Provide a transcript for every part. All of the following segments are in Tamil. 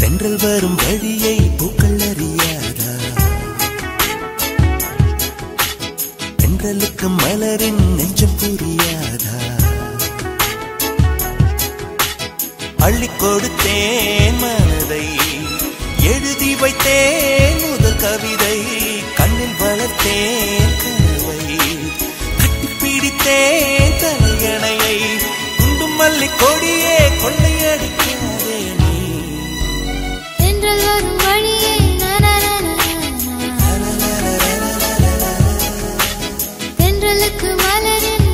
தென்றல் வரும் வழியை பூக்கள் அறியாதா தென்றலுக்கு மலரின் நெஞ்சம் புரியாதா அள்ளி கொடுத்தேன் மனதை எழுதி வைத்தேன் முதல் கவிதை கண்ணில் வளர்த்தேன் கனவை கட்டிப்பிடித்தேன் தலையணையை குண்டும் மல்லி கொடியே கொள்ளையடிக்காதே நீ தென்றல் வரும் வழியே தென்றலுக்கு மலரின்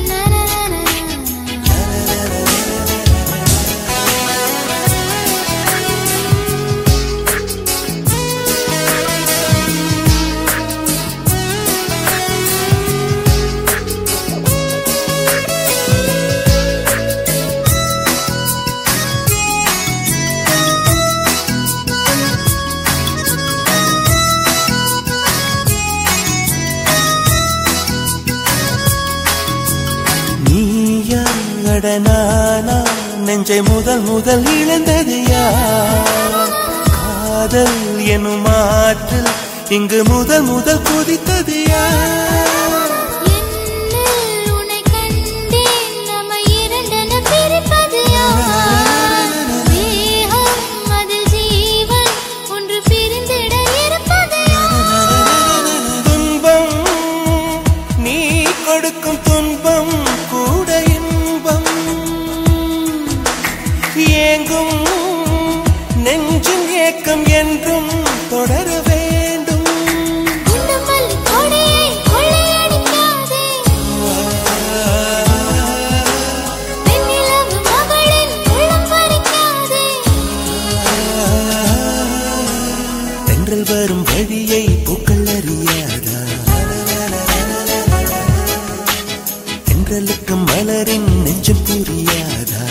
நீயா அட நானா நெஞ்சை முதல் முதல் இழந்தது யார் காதல் எனும் ஆற்றில் இங்கு முதல் முதல் குதித்தது யார் என்னில் உன்னை கண்டேன் நம்மை இரண்டென பிரிப்பது யார் தேகம் அதில் ஜீவன் ஒன்று பிரிந்திட இருப்பது யார் துன்பம் நீ கொடுக்கும் துன்பம் கூட இன்பம் ஏங்கும் நெஞ்சும் ஏக்கம் என்றும் தொடர வேண்டும் இந்த மல்லி கொடியை கொள்ளையடிக்காதே வெண்ணிலவு மகளின் உள்ளம் பறிக்காதே தென்றல் வரும் வழியை பூக்கள் அறியாதா தென்றலுக்கு மலரின் நெஞ்சம் புரியாதா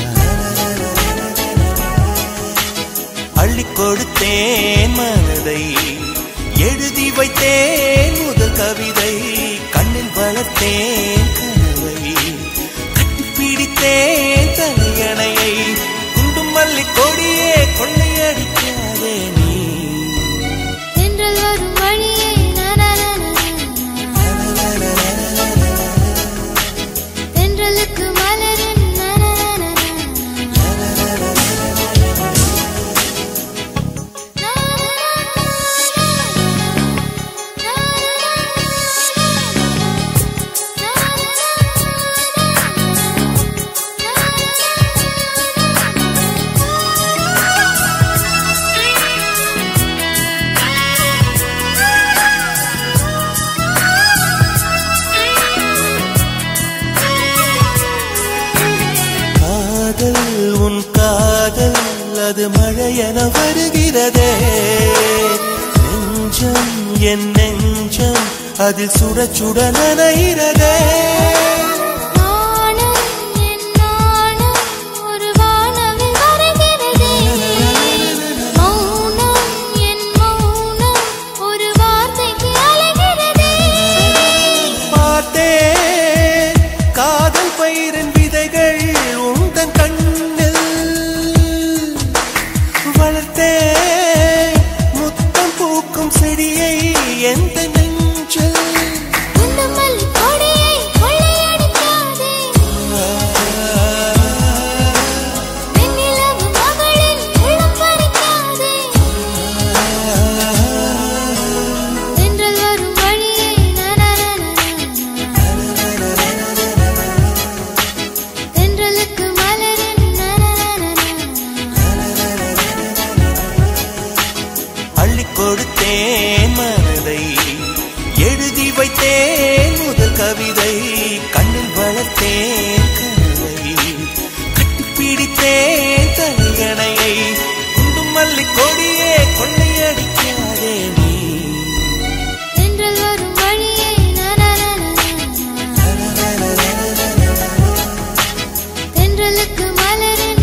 அள்ளி கொடுத்தேன் மனதை எழுதி வைத்தேன் முதல் கவிதை கண்ணில் வளர்த்தேன் கனவை கட்டிப்பிடித்தேன் தலையணையை குண்டும் மல்லி கொடியே கொள்ளையடிக்காதே நீ தென்றல் வரும் வழியே தென்றலுக்கு மலரின் காதல் உன் காதல் அது மழையென வருகிறதே நெஞ்சம் என் நெஞ்சம் அதில் சுட சுட நனைகிறதே நானும் என் நானும் ஒரு வானவில் வருகிறதே மௌனம் என் மௌனம் ஒரு வார்த்தைக்கு அலைகிறதே பார்த்தேன் காதல் பயிரின் விதைகள் உந்தன் கண்ணில் வளர்த்தேன் முத்தம் பூக்கும் செடியை எந்த நெஞ்சில் இந்த மல்லி கொடியை கொள்ளையடிக்காதே வெண்ணிலவு மகளின் உள்ளம் பறிக்காதே தென்றல் வரும் வழியே தென்றலுக்கு மலரின் அள்ளி கொடுத்தேன் மனதை எழுதி வைத்தேன் முதல் கவிதை கண்ணில் வளர்த்தேன் கனவை கட்டிப்பிடித்தேன் தலையணையை குண்டும் மல்லி கொடியே கொள்ளையடிக்காதே நீ தென்றல் வரும் வழியே தென்றலுக்கு மலரின்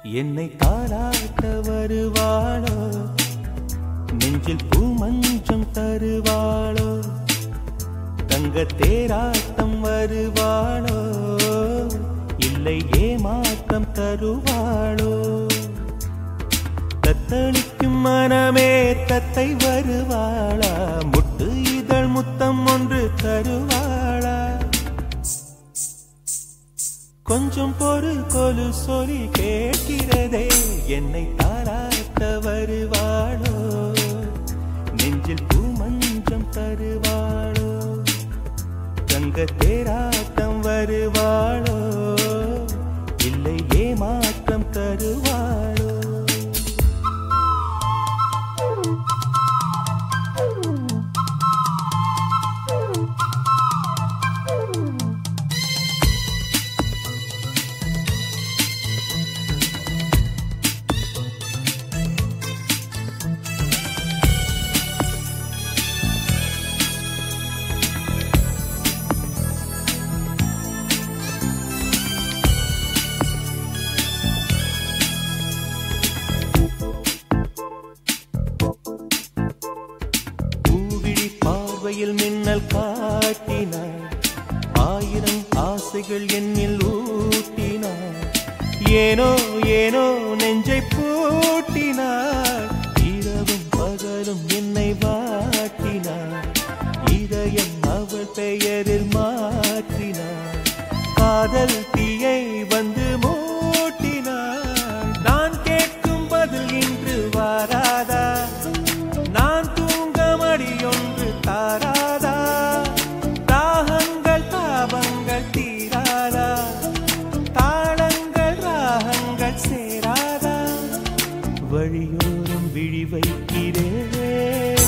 என்னை தாராட்ட வருவாளோ நெஞ்சில் பூமஞ்சம் தருவாளோ தங்க தேராட்டம் வருவாளோ இல்லை ஏமாற்றம் தருவாளோ தத்தளிக்கும் மனமே தத்தை வருவாளா முட்டு இதழ் முத்தம் ஒன்று தருவாளா கொஞ்சம் பொறு கொலு சொல்லி கேட்கிறதே என்னை தாராட்ட வருவாளோ நெஞ்சில் பூமஞ்சம் தருவாளோ தங்க தேராட்டம் வருவாளோ இல்லை ஏமாற்றம் தருவாளோ பூவிழி பார்வையில் மின்னல் காட்டினார் ஆயிரம் ஆசைகள் என்னில் ஊட்டினார் ஏனோ ஏனோ நெஞ்சை பூட்டினார் இரவும் பகலும் என்னை வாட்டினார் இதயம் அவள் பெயரில் மாற்றினார் காதல் தீயை வந்து மூட்டினார் நான் கேட்கும் பதில் இன்று வாராதா நான் தூங்க மடியொன்று தாராதா தாகங்கள் தாபங்கள் தீராதா தாளங்கள் ராகங்கள் சேராதா வழியோரம் விழி வைக்கிறேன்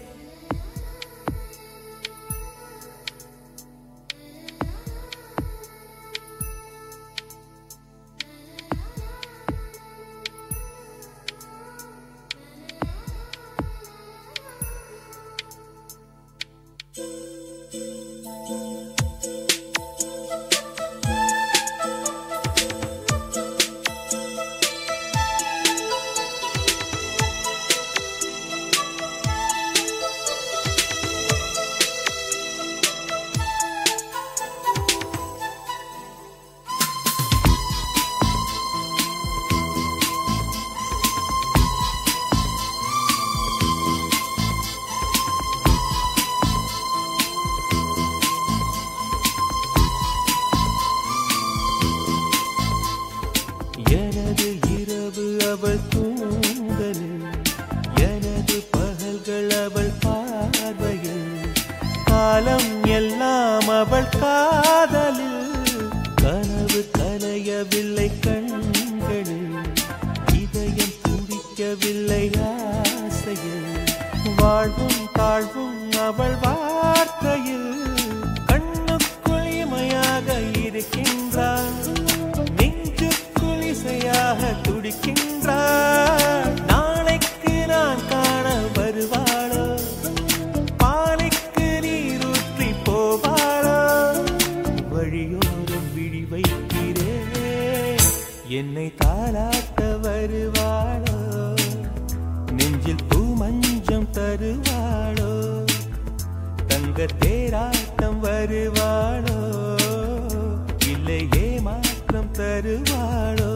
எனது இரவு அவள் தூங்கலில் எனது பகல்கள் அவள் பார்வையில் காலம் எல்லாம் அவள் காதலில் கனவு கலையவில்லை கண்களில் இதயம் துடிக்கவில்லை ஆசையில் வாழ்வும் தாழ்வும் அவள் வார்த்தையில் கண்ணுக்குள் இமையாக இருக்கின்றான் நெஞ்சுக்குள் இசையாக துடிக்கின்றாள் நாளைக்கு நான் காண வருவாளோ பாலைக்கு நீரூற்றி போவாளோ வழியோரம் விழி வைக்கிறேன் என்னை தாளாட்ட வருவாளோ நெஞ்சில் பூமஞ்சம் தருவாளோ தங்க தேராட்டம் வருவாளோ இல்லை ஏமாற்றம் தருவாளோ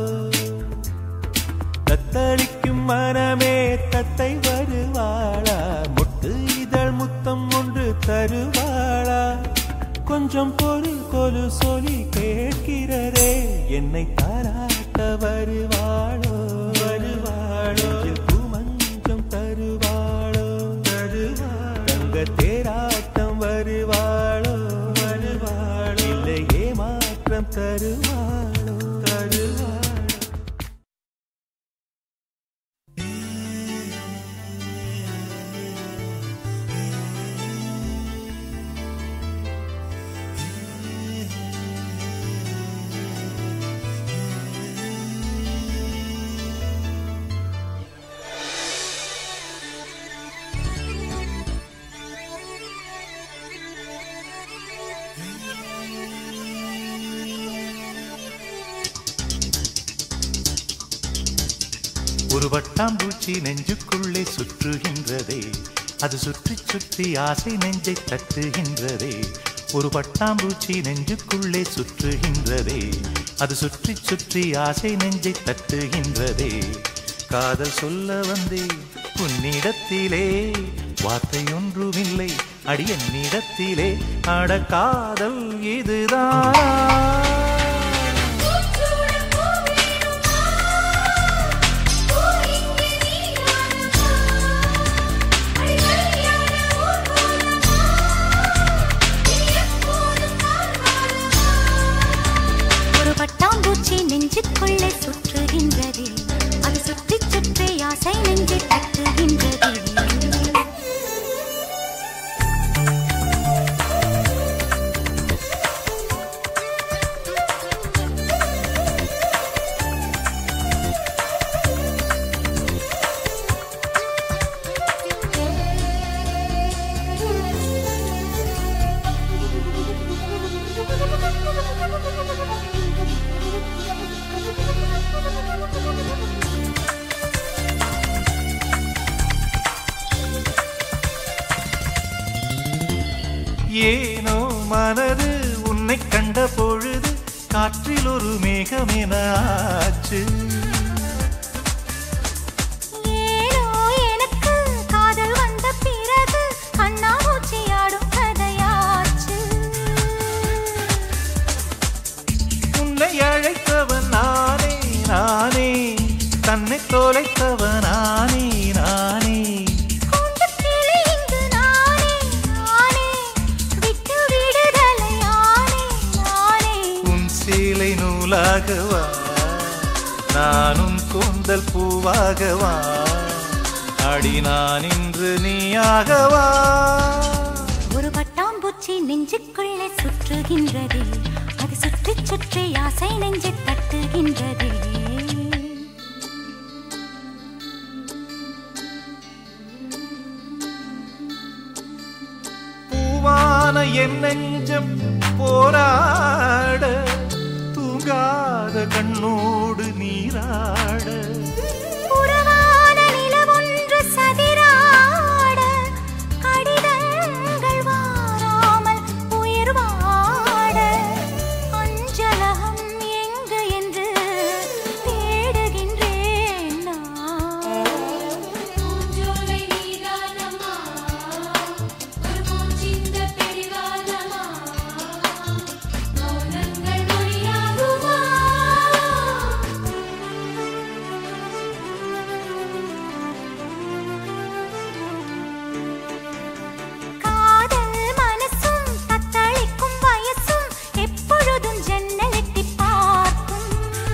தத்தளிக்கும் மனமே தத்தை வருவாளா முட்டு இதழ் முத்தம் ஒன்று தருவாளா கொஞ்சம் பொறு கொலு சொல்லி கேட்கிறதே என்னை தாராட்ட வருவாளோ வருவாளோ பூமஞ்சம் தருவாளோ தருவாளோ தங்க தேராட்டம் வருவாளோ வருவாளோ இல்லை ஏமாற்றம் தருவாளோ தருவாளோ Thank ஒரு வட்டாம்பூச்சி நெஞ்சுக்குள்ளே சுற்றுகின்றதே அது சுற்றி சுற்றி ஆசை நெஞ்சை தட்டுகின்றதே ஒரு பட்டாம்பூச்சி நெஞ்சுக்குள்ளே சுற்றுகின்றதே அது சுற்றி சுற்றி ஆசை நெஞ்சை தட்டுகின்றதே காதல் சொல்ல வந்தே உன்னிடத்திலே வார்த்தை ஒன்றுமில்லை அடி என்னிடத்திலே அட காதல் இதுதான் ஒரு பட்டாம்பூச்சி நெஞ்சுக்குள்ளே சுற்றுகின்றது அது சுற்றி சுற்றி ஆசை நெஞ்சை தட்டுகின்றது ஏனோ மனது உன்னை கண்ட பொழுது காற்றில் ஒரு மேகமென ஆச்சு ஏனோ எனக்கு காதல் வந்த பிறகு கண்ணாமூச்சி ஆடும் கதையாச்சு உன்னை அழைத்தவன் நானே நானே தன்னை தொலைத்தவன் நானே நானே கூண்டுக் கிளி இங்கு நானே நானே விட்டு விடுதலை நானே நானே உன் சீலை நூலாகவா நானும் கூந்தல் பூவாகவா அடி நான் இன்று நீயாகவா ஒரு பட்டாம்பூச்சி நெஞ்சுக்குள்ளே சுற்றுகின்றது அது சுற்றி சுற்றி ஆசை நெஞ்சை தட்டுகின்றது பூவான என் நெஞ்சம் போராட தூங்காத கண்ணோடு நீராட உறவான நிலவொன்று சதிராட கடிதங்கள் வாராமல் உயிர் வாட அஞ்சலகம் எங்கு என்று தேடுகின்றேன் நான். பூஞ்சோலை நீதானம்மா ஒரு பூச்சிந்த பிடிவாதமா மௌனங்கள் மொழியாகுமா காதல் மனசும் தத்தளிக்கும் வயசும் எப்பொழுதும் ஜன்னல் எட்டிப் பார்க்கும்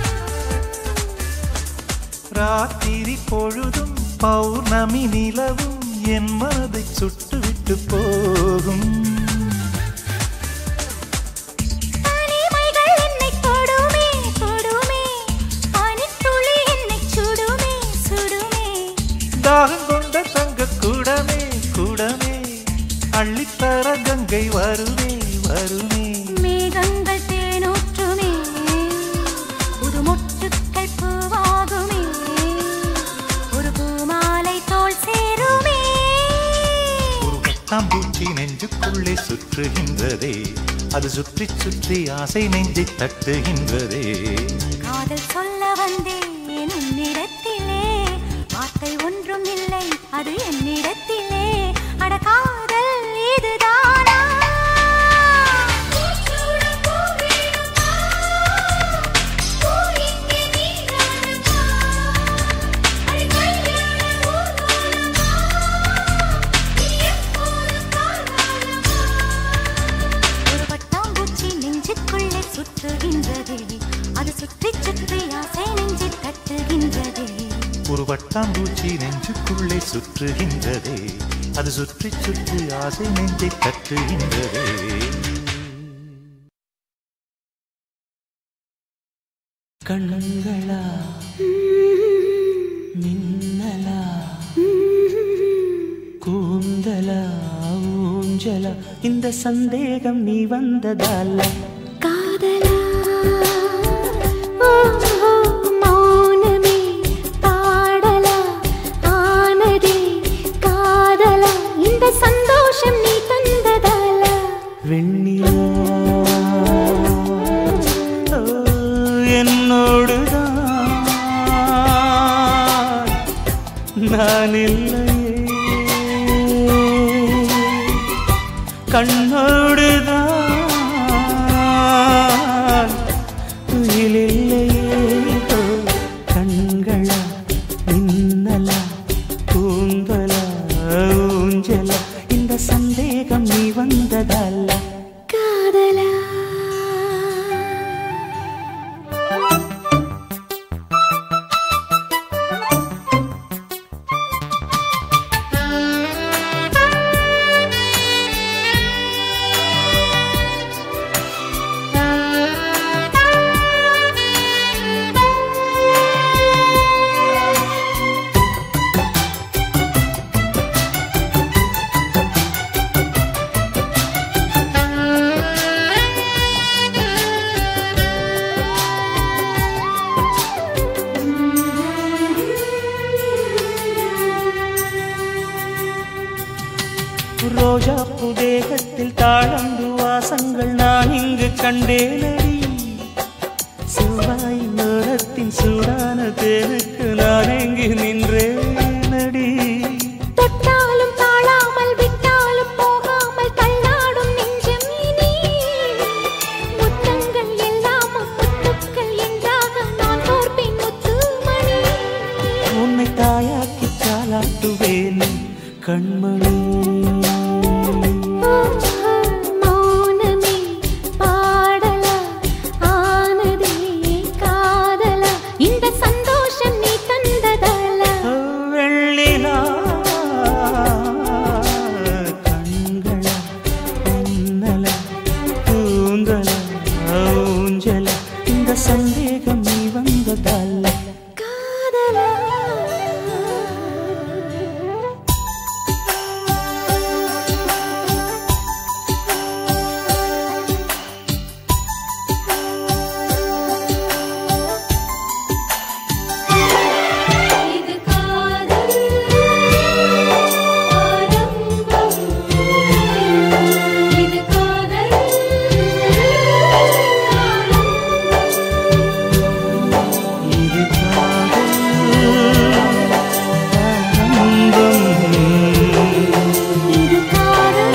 ராத்திரி பொழுதும் பௌர்ணமி நிலவும் என் மனதை சுட்டுவிட்டு போகும் தனிமைகள் என்னை தொடுமே தொடுமே பனித்துளி என்னை சுடுமே சுடுமே தாகம் கொண்ட தங்க கூடமே கூடமே அள்ளித்தர கங்கை வருமே வருமே மேகங்கள் தேனூற்றுமே புது மொட்டுக்கள் பூவாகுமே ஒரு பூமாலை தோல் சேருமே ஒரு பட்டாம்பூச்சி நெஞ்சுக்குள்ளே சுற்றுகின்றதே அது சுற்றி சுற்றி ஆசை நெஞ்சை தட்டுகின்றதே காதல் சொல்ல வந்தேன் உன்னிடத்திலே வார்த்தை ஒன்றும் இல்லை அது என்னிடத்திலே அட காதல் இதுதானா ஒரு பட்டாம்பூச்சி நெஞ்சுக்குள்ளே சுற்றுகின்றது அது சுற்றி சுற்றி ஆசை நெஞ்சை தட்டுகின்றது ஒரு வட்டாம்பூச்சி நெஞ்சுக்குள்ளே சுற்றுகின்றதே அது சுற்றி சுற்றி ஆசை நெஞ்சை தட்டுகின்றதே கண்களா மின்னலா கூந்தலா ஊஞ்சலா இந்த சந்தேகம் நீ வந்ததால காதலா ஓ, ஓ, மௌனமே பாடலா வெண்ணிலா ஓ, என்னோடுதான் நான் இல்லையே கண்ணோடுதான் துயிலில்லையே ஓ, கண்களா மின்னலா கூந்தலா ஊஞ்சலா இந்த சந்தேகம் நீ வந்ததல்ல காதலா ரோஜா புதேகத்தில் தாழம்பு வாசங்கள் நான் இங்கு கண்டேனடி செவ்வாய் நேரத்தின் சூடான தேனுக்கு நான் எங்கு நின்றேனடி தொட்டாலும் தாழாமல் விட்டாலும் போகாமல் தள்ளாடும் நெஞ்சம் இனி முத்தங்கள் எல்லாமும் முத்துக்கள் என்றாக நான் தோற்பின் முத்துமணி உன்னை தாயாக்கி தாளாட்டுவேன் கண்மணி மௌனமே பாடலா ஆனதே காதலா இந்த சந்தோஷம் நீ தந்ததலா வெள்ளிலா கண்களா மின்னலா கூந்தலா ஊஞ்சலா இந்த சந்தேகம் நீ வந்ததல்ல காதலா இது காதல் ஆரம்பம் இது காதல் இது காதல் ஆனந்தம் இது காதல்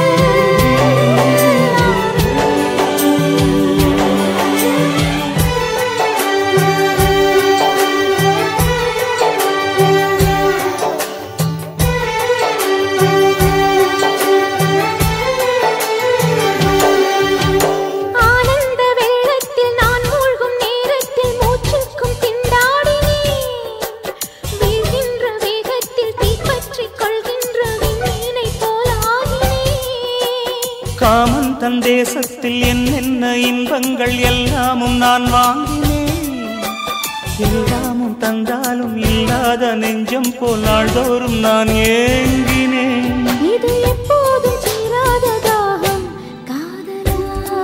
ஆனந்த வெள்ளத்தில் நான் மூழ்கும் நேரத்தில் மூச்சுக்கும் திண்டாடினேன் வீழ்கின்ற வேகத்தில் தீப்பற்றிக் கொள்கின்ற விண்மீனை போலாகினேன் காமன் தன் தேசத்தில் என்னென்ன இன்பங்கள் எல்லாமும் நான் வாங்கினேன் எல்லாமும் தந்தாலும் இல்லாத நெஞ்சம் போல் நாள்தோறும் நான் ஏங்கினேன் இது எப்போதும் தீராத தாகம் காதலா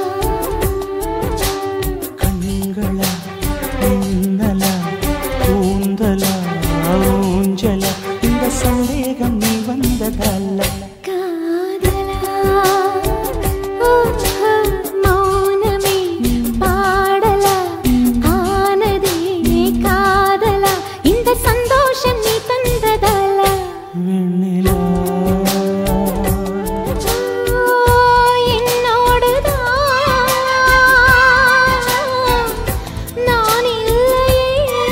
கண்களா மின்னலா கூந்தலா ஊஞ்சலா இந்த சந்தேகம் நீ வந்ததல்ல காதலா ஓ மௌனமே பாடலா ஆனதே காதலா இந்த சந்தோஷம் நீ தந்ததலா வெண்ணிலா என்னோடுதான் நான் இல்லையே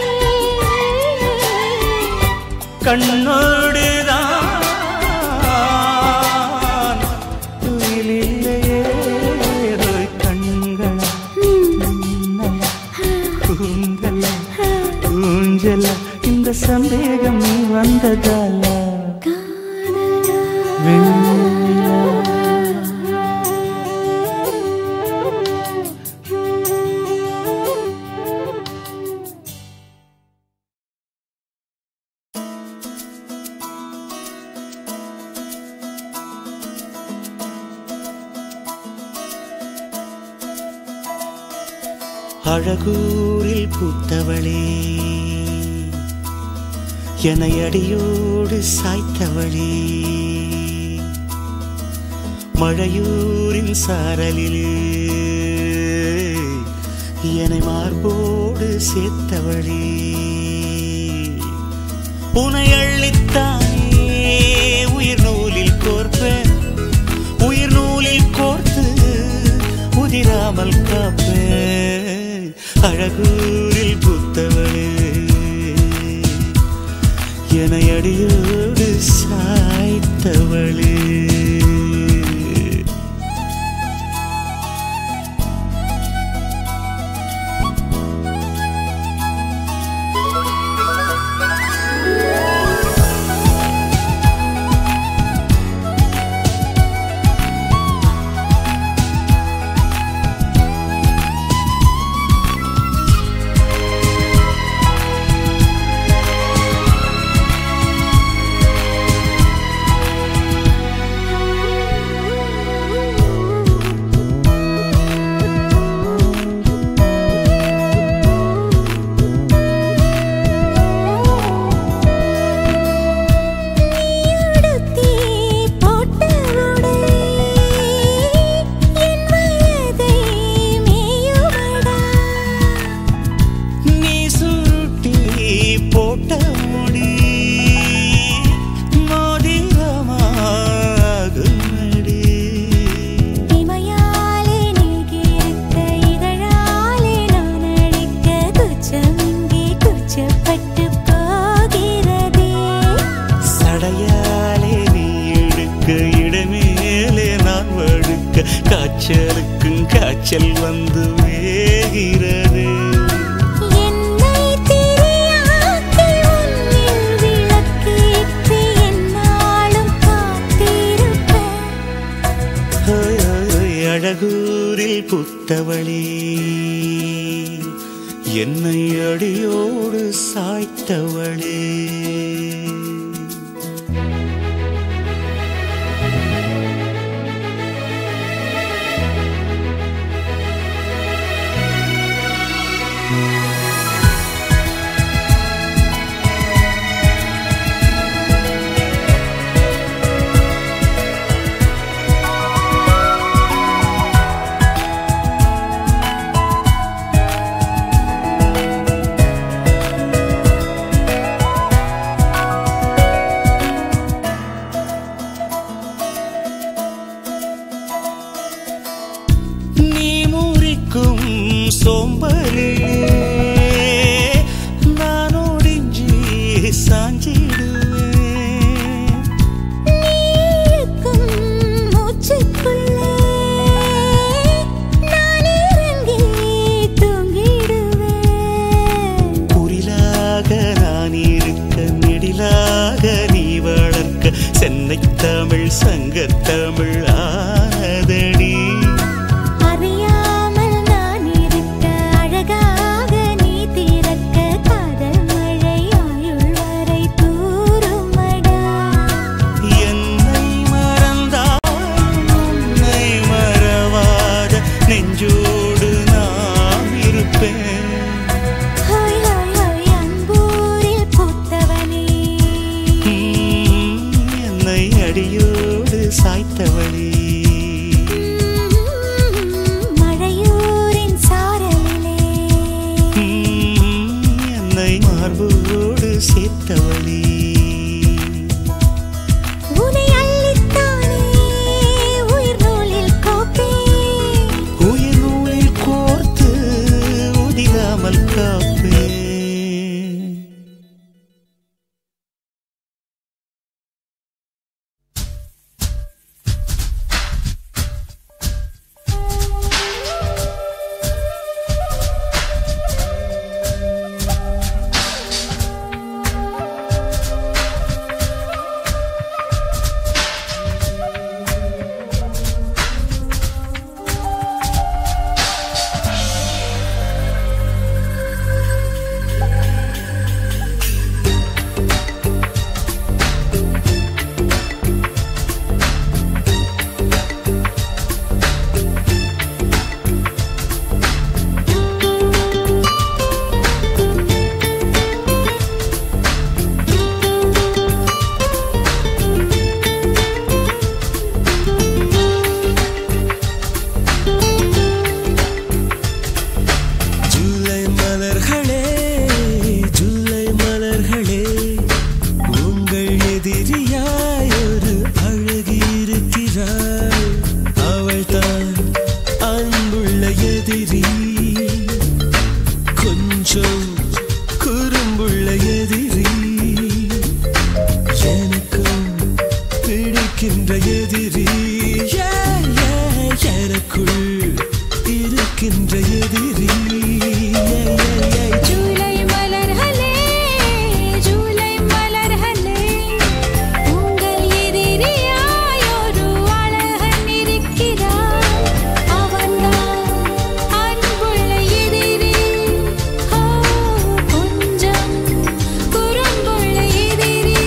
கண்ணோடுதான் துயிலில்லையே ஓய் கண்களா மின்னலா கூந்தலா ஊஞ்சலா இந்த சந்தேகம் நீ வந்ததால வெண்ணிலா அழகூரில் பூத்தவளே என அடியோடு சாய்த்தவளே மழையூரின் சாரலிலே என்னை மார்போடு சேர்த்தவளே உனை அள்ளித்தானே உயிர் நூலில் கோர்ப்பேன் உயிர் நூலில் கோர்த்து உதிராமல் காப்பேன் அழகூரில் புத்தவளே என அடியோடு சாய்த்தவளே நீயுடுத்தி போட்ட உடை என் வயதை மேயுமடா நீ சுருட்டி போட்ட முடி மோதிரமாகுமடி இமையாலே நீகியிருக்க இதழாலே நான் அழைக்க குச்சம் இங்கே குச்சப்பட்டு போகிறதே சடையாலே நீ இழுக்க இடமேலே நான் வழுக்க காய்ச்சலுக்கும் காய்ச்சல் வந்து வேகிறது என்னை திரியாக்கி உன்னில் விளக்கேற்றி என்னாலும் காத்திருப்பேன் ஓய், ஓய், ஓய், அழகூரில் புத்தவளே என்னை அடியோடு சாய்த்தவளே நீ முறிக்கும் சோம்பலிலே நான் ஒடிஞ்சி சாஞ்சிடுவேன் நீக்கும் மூச்சுக்குள்ளே நான் இறங்கி தூங்கிடுவேன் குரிலாக நான் இருக்க நெடிலாக நீ வளர்க்க சென்னை தமிழ் சங்கத்தமிழ் ஆனதடி அறியாமல் நான் இருக்க அழகாக நீ திறக்க காதல் மழை ஆயுள் வரை தூருமடா என்னை மறந்தாலும் உன்னை மறவாத நெஞ்சோடு நான் இருப்பேன் ஹோய் ஹோய் ஹோய் அன்பூரில் பூத்தவனே உம், என்னை அடியோடு சாய்த்தவளே மழையூரின் சாரலிலே உம், என்னை மார்போடு சேர்த்தவளே உனை அள்ளித்தானே உயிர் நூலில் கோப்பேன் உயிர் நூலில் கோர்த்து உதிராமல் காப்பேன் எதிரி கொஞ்சம் குறும்புள்ள எதிரி எனக்கும் பிடிக்கின்ற எதிரி Yeah, yeah, எனக்குள் இருக்கின்ற எதிரி Yeah, yeah, yeah. ஜூலை மலர்களே ஜூலை மலர்களே உங்கள் எதிரியாய் ஒரு அழகன் இருக்கிறான் அவன்தான் அன்புள்ள எதிரி ஓ கொஞ்சம் குறும்புள்ள எதிரி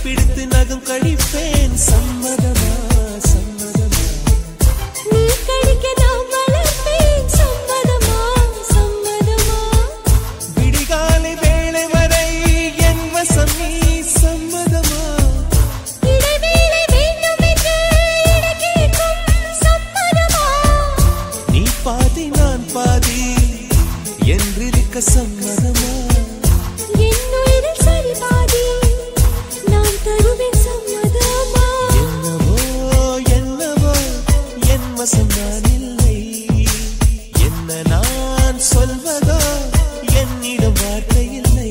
பிடித்து நகம் கழிப்பேன் சம்மதமா சம்மதமா நீ கடிக்க நான் வளர்ப்பேன் சம்மதமா சம்மதமா விடிகாலை வேளை வரை என் வசம் நீ சம்மதமா இடைவேளை வேண்டும் என்று இடக்கேட்கும் சம்மதமா நீ பாதி நான் பாதி என்றிருக்க சம்மதமா என் உயிரில் சரி பாதி நான் தருவேன் சம்மதமா என்னவோ என்னவோ என் வசம் நான் இல்லை என்ன நான் சொல்வதோ என்னிடம் வார்த்தை இல்லை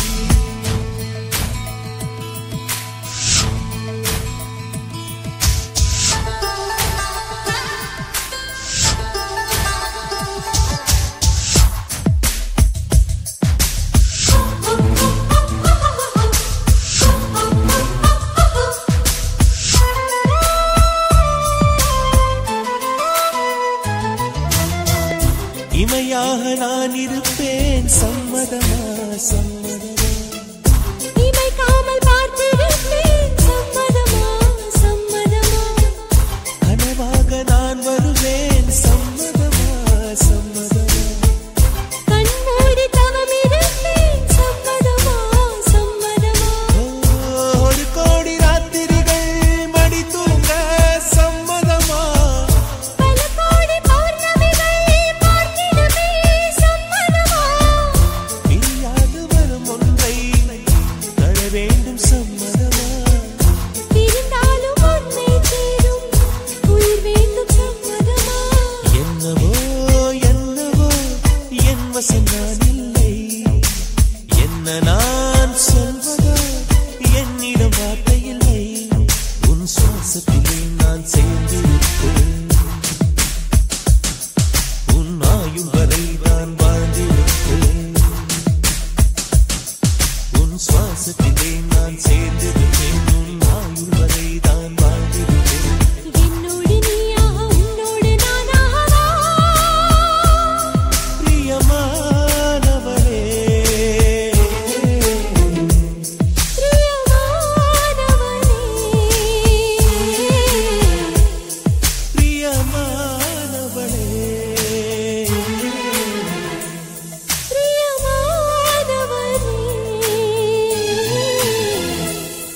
இமையாக நான் இருப்பேன் சம்மதமா சம்மதமா இமைக்காமல் பார்த்திருப்பேன் சம்மதமா சம்மதமா கனவாக நான் வருவேன் சம்மதமா சம்மதமா கண்மூடி தவம் இருப்பேன் சம்மதமா சம்மதமா ஒரு கோடி ராத்திரிகள் மடி தூங்க சம்மதமா பல கோடி பௌர்ணமிகள் பார்த்திடுமே சம்மதமா பிரியாது வரும் ஒன்றை தர வேண்டும் சம்மதமா பிரிந்தாலும் உன்னை சேரும் உயிர் வேண்டும் சம்மதமா என்னவோ என்னவோ என் வசம் நான் இல்லை என்ன நான் சொல்வதோ என்னிடம் வார்த்தை இல்லை உன் சுவாசத்திலே நான் சேர்ந்திருப்பேன் உன் ஆயுள் வரை நான் வாழ்ந்திருப்பேன் உன் சுவாசத்திலே நான் சேர்ந்திருப்பேன் உன் ஆயுள் வரை தான் வாழ்ந்திருப்பேன் என்னோடு நீயாக உன்னோடு நானாகவா பிரியமானவளே பிரியமானவனே பிரியமானவளே பிரியமானவனே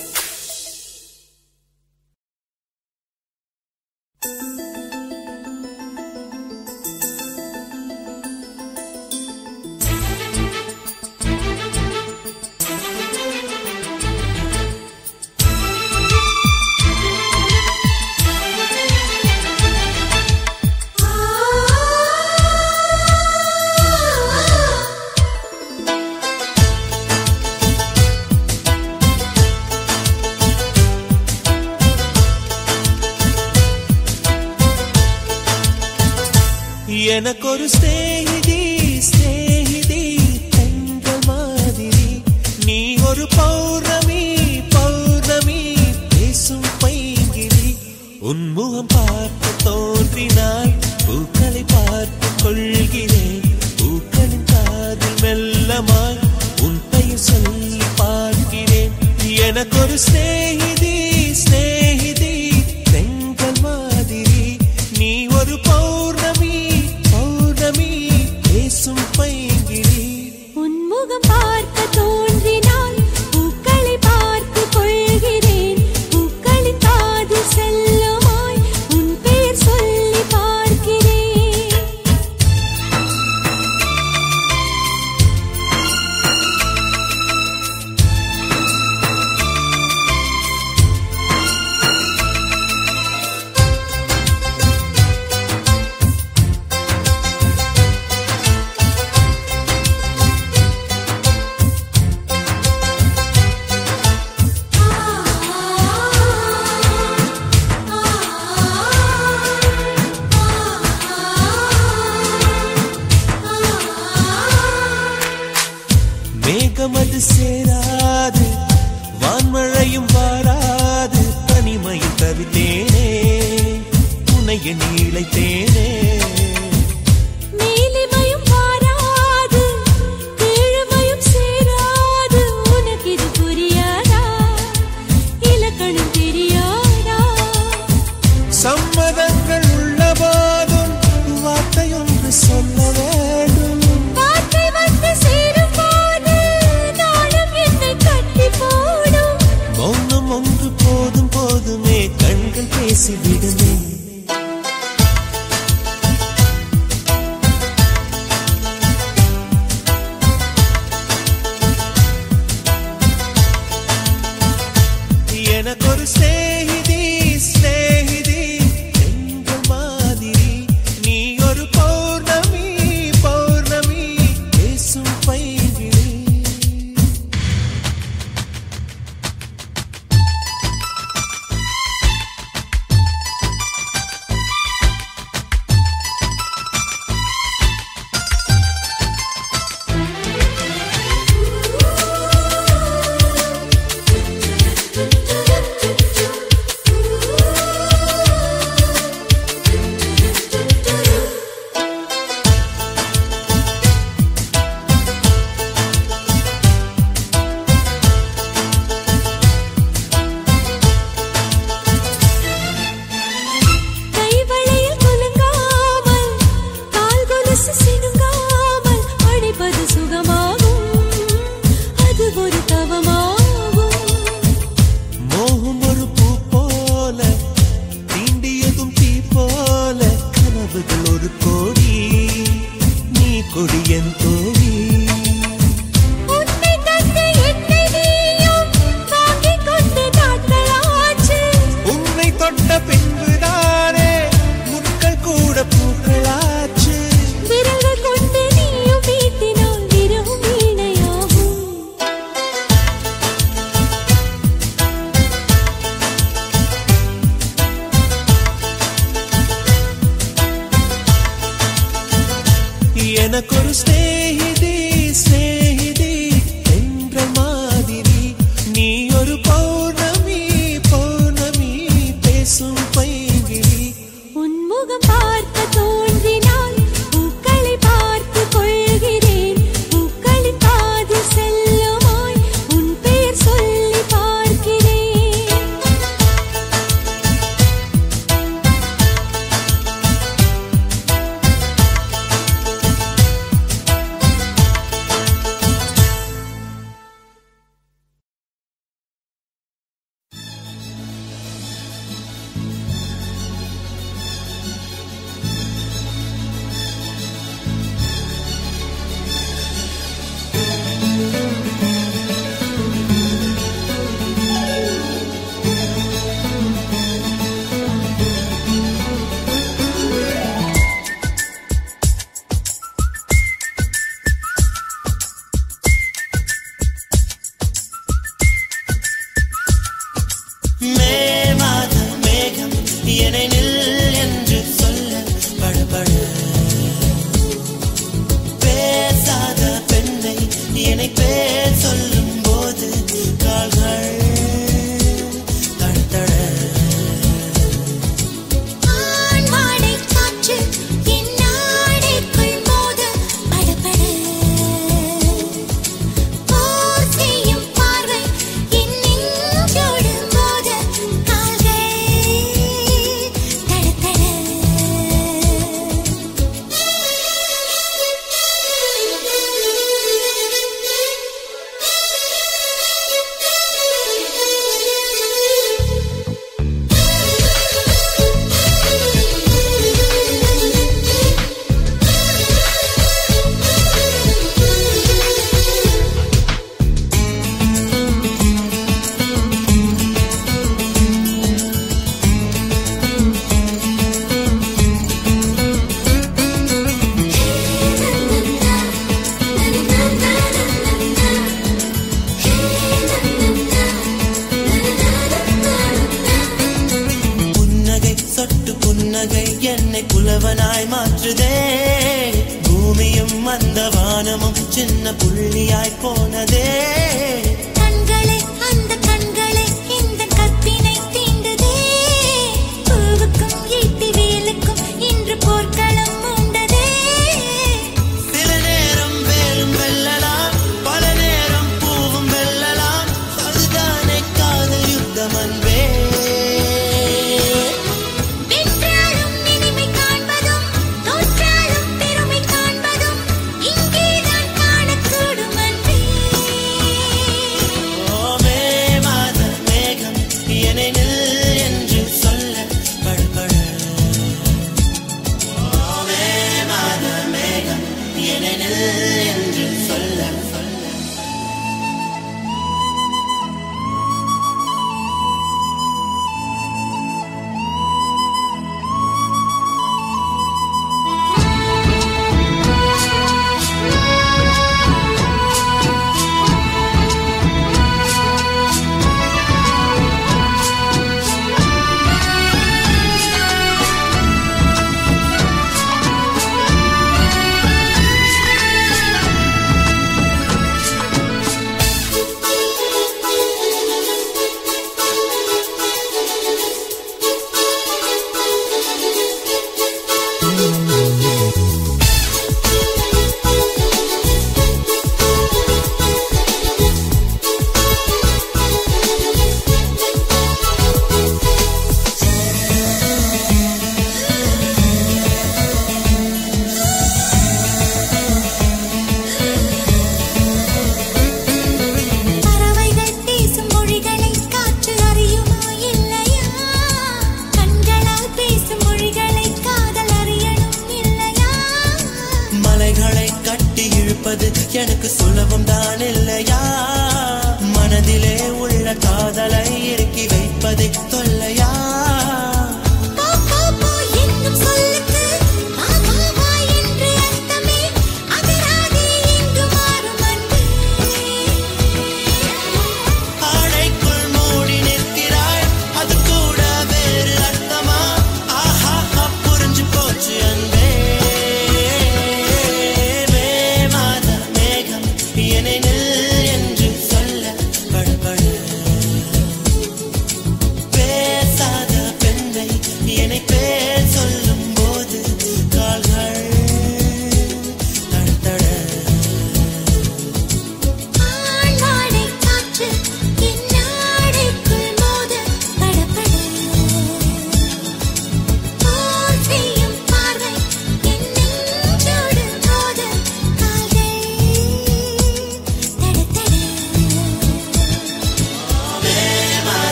எனக்கொரு ஸ்நேகிதி ஸ்நேகிதி தங்க மாதிரி நீ ஒரு பௌர்ணமி பௌர்ணமி பேசும் பைங்கிரி உன்முகம் பார்த்து தோன்றினாய் பூக்களை பார்த்து கொள்கிறேன் பூக்களின் காதில் மெல்லமாய் உன் பெயர் சொல்லி பார்க்கிறேன் எனக்கொரு ஸ்நேகிதி ஸ்நேகிதி தெங்கள் மாதிரி நீ ஒரு பௌர்ணமி பௌர்ணமி பேசும் பைங்கிரி உன்முகம் பார்க்க தோன்றினால் பூக்களை பார்த்து கொள்கிறேன் பூக்களின் காதில் செல்லுமாய் உன் பெயர் சொல்லி பார்க்கிறேன் மேகமது சேராது வான்மழையும் வாராது தனிமையில் தவித்தேனே உன்னை எண்ணி இழைத்தேனே மேலிமையும் வாராது கீழ்மையும் சேராது உனக்கு இது புரியாதா முத்தம் ஒன்று போதும் போதுமே கண்கள் பேசிவிடுமே எனக்கொரு சிநேகிதி சிநேகிதி என்ற மாதிரி நீ ஒரு பௌர்ணமி பௌர்ணமி பேசும் பைகிளி கைவளையில் குலுங்காமல் கால் கொலுசு சினுங்காமல் அழைப்பது சுகமாகும் அது ஒரு தவமாகும் மோகம் ஒரு பூ போல தீண்டியதும் தீ போல கனவுகள் ஒரு கோடி நீ கொடியன் தோழி உன்னை கண்டு என்னை நீயும் வாங்கிக் கொண்டு நாட்களாச்சு உன்னை தொட்ட பின்புதானே முட்கள் கூட பூக்களாச்சு விரல்கள் கொண்டு நீயும் வீட்டினால் விரும் வீணையாகும் எனக்கொரு சிநேகிதி சிநேகிதி என்ற மாதிரி நீ ஒரு பௌர்ணமி பௌர்ணமி பேசும் பைங்கிளி உன்முகம் பார்க்க தோன்றினால் பூக்களை பார்த்து கொள்கிறேன் பூக்களின் பாதி செல்லுமாய் உன் பெயர் சொல்லி பார்க்கிறேன் மே மாத மேகம் என்னை நில் என்று சொல்ல படபட பேசாத பெண்ணை என்னை பேர் சொல்லும் போது கால்கள் தடதட ஆண் வாடை காற்று என் நாடைக்குள் மோத படபட போர் செய்யும் பார்வை என் நெஞ்சோடு மோத கால்கள் தடதட புன்னகை சொட்டு புன்னகை என்னை புலவனாய் மாற்றுதே பூமியும் அந்த வானமும் சின்ன புள்ளியாய் போனதே கண்களை அந்த கண்களை இந்த கற்பினை தீண்டுதே பூவுக்கும் ஈட்டி வேலுக்கும் இன்று போர்க்களம் உண்டதே சில நேரம் வேலும் வெல்லலாம் பல நேரம் பூவும் வெல்லலாம் அதுதானே காதல் யுத்தம் அன்பே வென்றாலும் இனிமை காண்பதும் தோற்றாலும் பெருமை காண்பதும் இங்கேதான் காணக்கூடும் அன்பே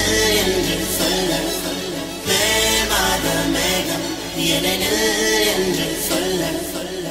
என்று சொல்ல தேவாத மேகம் எனில் என்று சொல்ல சொல்ல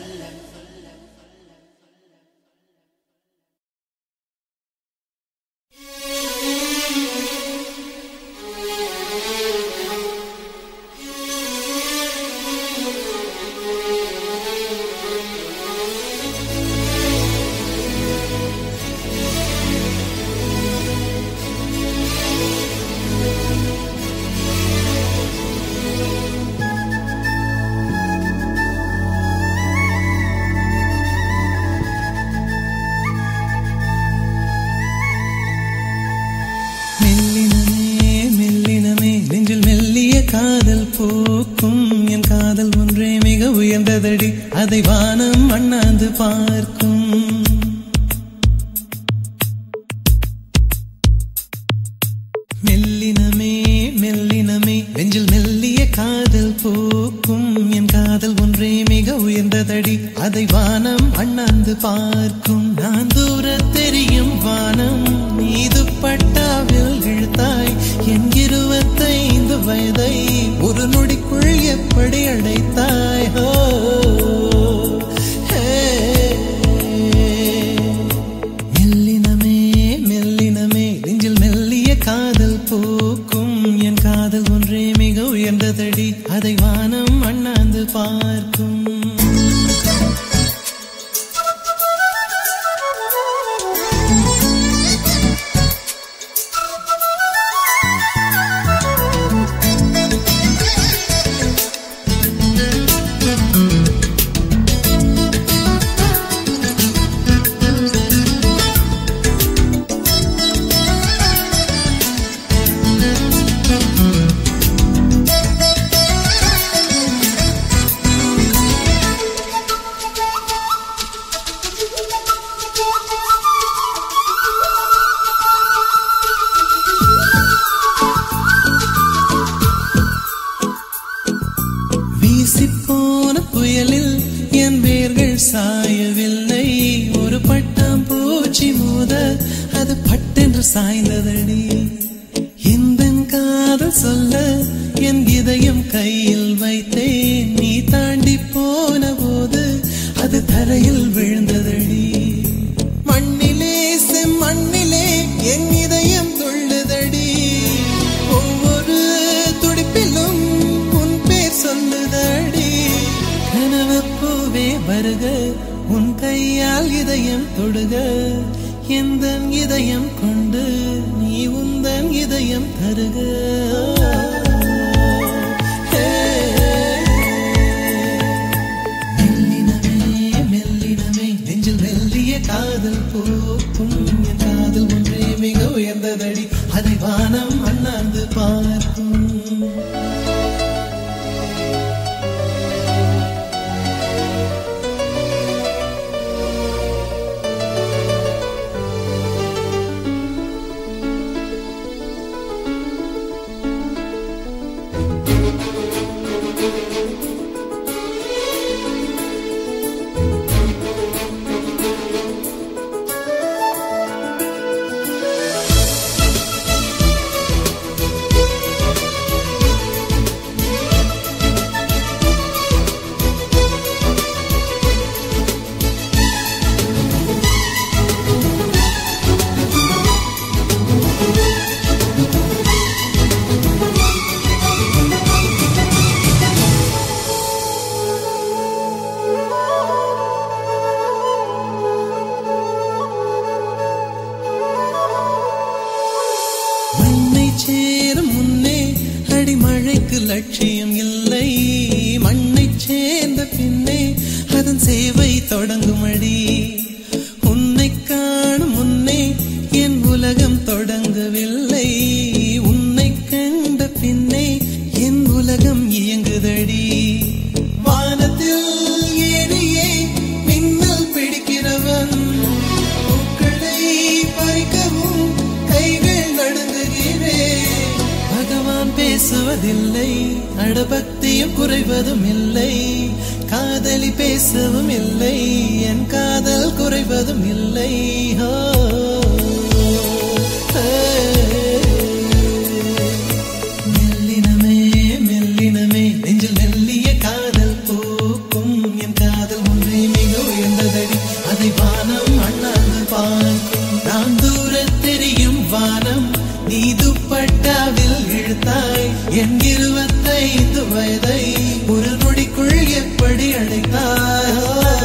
மெல்லினமே மெல்லினமே நெஞ்சில் மெல்லிய காதல் போக்கும் என் காதல் ஒன்றே மிக உயர்ந்ததடி அதை வானம் அண்ணாந்து பார்க்கும் மெல்லினமே மெல்லினமே நெஞ்சில் மெல்லிய காதல் போக்கும் என் காதல் ஒன்றே மிக உயர்ந்ததடி அதை வானம் அண்ணாந்து பார்க்கும் நான் தூர தெரியும் வானம் மீது பட்டாவில் இழுத்தாய் என் இருபத்தைந்து வயதை ஒரு நொடிக்குள் எப்படி அடைத்தாய் ஹோ ஹே மெல்லினமே மெல்லினமே நெஞ்சில் மெல்லிய காதல் போக்கும் என் காதல் ஒன்றே மிக உயர்ந்ததடி அதை வானம் அண்ணாந்து பார்க்கும் வீசிப்போன புயலில் என் வேர்கள் சாயவில்லை ஒரு பட்டாம் பூச்சி மோத அது பட்டென்று சாய்ந்ததடி இந்த காதல் சொல்ல என் இதயம் கையில் வைத்தேன் நீ தாண்டி போன போது அது தரையில் விழுந்ததடி மண்ணிலே செம்மண்ணிலே என் இதயம் துள்ளுதடி ஒவ்வொரு துடிப்பிலும் உன் பேர் சொல்லுதடி கனவு பூவே வருக உன் கையால் இதயம் தொடுக எந்த இதயம் கொண்டு நீ உந்தன் இதயம் தருக மெல்லினமே மெல்லினமே நெஞ்சில் மெல்லிய காதல் போக்கும் என் காதல் ஒன்றே மிக உயர்ந்ததடி அதை வானம் அண்ணாந்து பார்க்கும் மண்ணை சேரும் முன்னே அடிமழைக்கு லட்சியம் இல்லை மண்ணை சேர்ந்த பின்னே அதன் சேவை தொடங்கும் அடி உன்னை காணும் முன்னே என் உலகம் தொடங்கவில்லை உன்னை கண்ட பின்னே என் உலகம் இயங்குதடி வானத்தில் ஏறியே மின்னல் பிடிக்கிறவன் பூக்களை பறிக்கவும் கைகள் நடுங்குகிறேன் பகவான் பேசுவதில்லை அடபக்தியும் குறைவதும் இல்லை காதலி பேசவும் இல்லை என் காதல் குறைவதும் இல்லை ஹோ, ஹே. வானம் நீ துப்பட்டாவில் இழுத்தாய் என் இருபத்தைந்து வயதை ஒரு நொடிக்குள் எப்படி அடைத்தாய்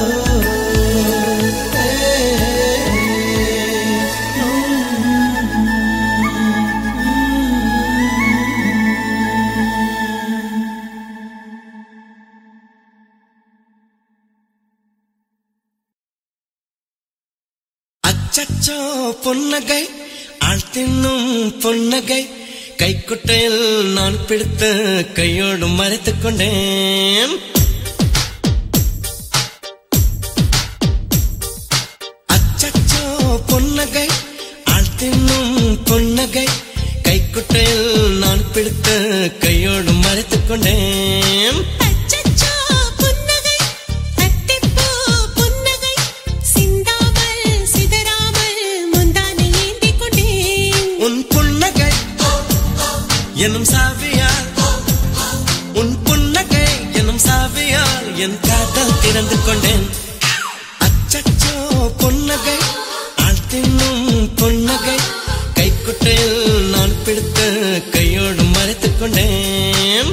அச்சச்சோ பொன்னகை ஆள் தின்னும் பொன்னகை கைக்குட்டையில் நான் பிடித்து கையோடு மறைத்துக் கொண்டேன் அச்சச்சோ பொன்னகை ஆள் தின்னும் பொன்னகை கைக்குட்டையில் நான் பிடித்து கையோடு மறைத்துக் கொண்டேன் அச்சச்சோ புன்னகை அத்திப்பூ புன்னகை சிந்தாமல் சிதறாமல் முந்தானை ஏந்திக் கொண்டேன் உன் புன்னகை எனும் சாவியால் உன் புன்னகை எனும் சாவியால் என் காதல் திறந்து கொண்டேன் அச்சச்சோ புன்னகை ஆள் தின்னும் புன்னகை கைக்குட்டையில் நான் பிடித்து கையோடு மறைத்துக் கொண்டேன்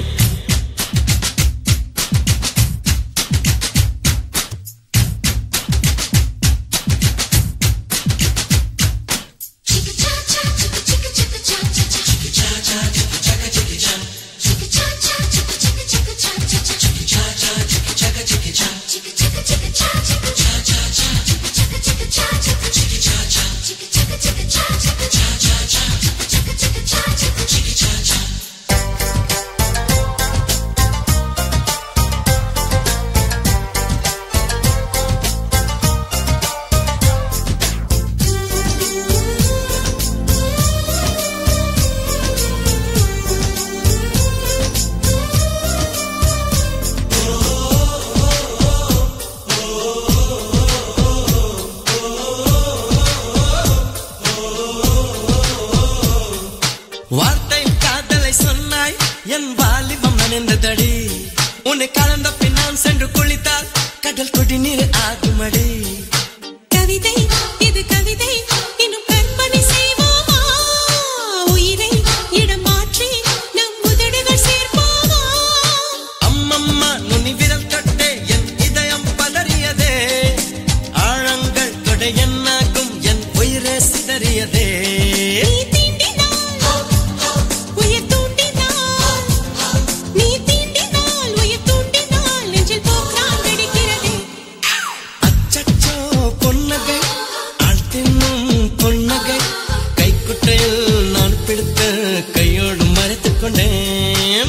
வார்த்தை காதலை சொன்னாய் என் வாலிபம் நனைந்ததடி உன்னை கலந்த பின் நான் சென்று குளித்தால் கடல் குடிநீர் ஆகுமடி கவிதை இது கவிதை இன்னும் கற்பனை செய்வோமா உயிரை இடம் மாற்றி நம் உதடுகள் சேர்ப்போமா அம்மம்மா நுனி விரல் தொட்டே என் இதயம் பதறியதே ஆழங்கள் கொடை என்னாகும் என் உயிரே சிதறியதே நீ தீண்டினால் உயிர் தூண்டினால் நீ தீண்டினால் உயிர் தூண்டினால் நெஞ்சில் போக்கிறான் வெடிக்கிறதே அச்சச்சோ பொன்னகை ஆள் தின்னும் பொன்னகை கைக்குட்டையில் நான் பிடித்து கையோடு மறைத்துக் கொண்டேன்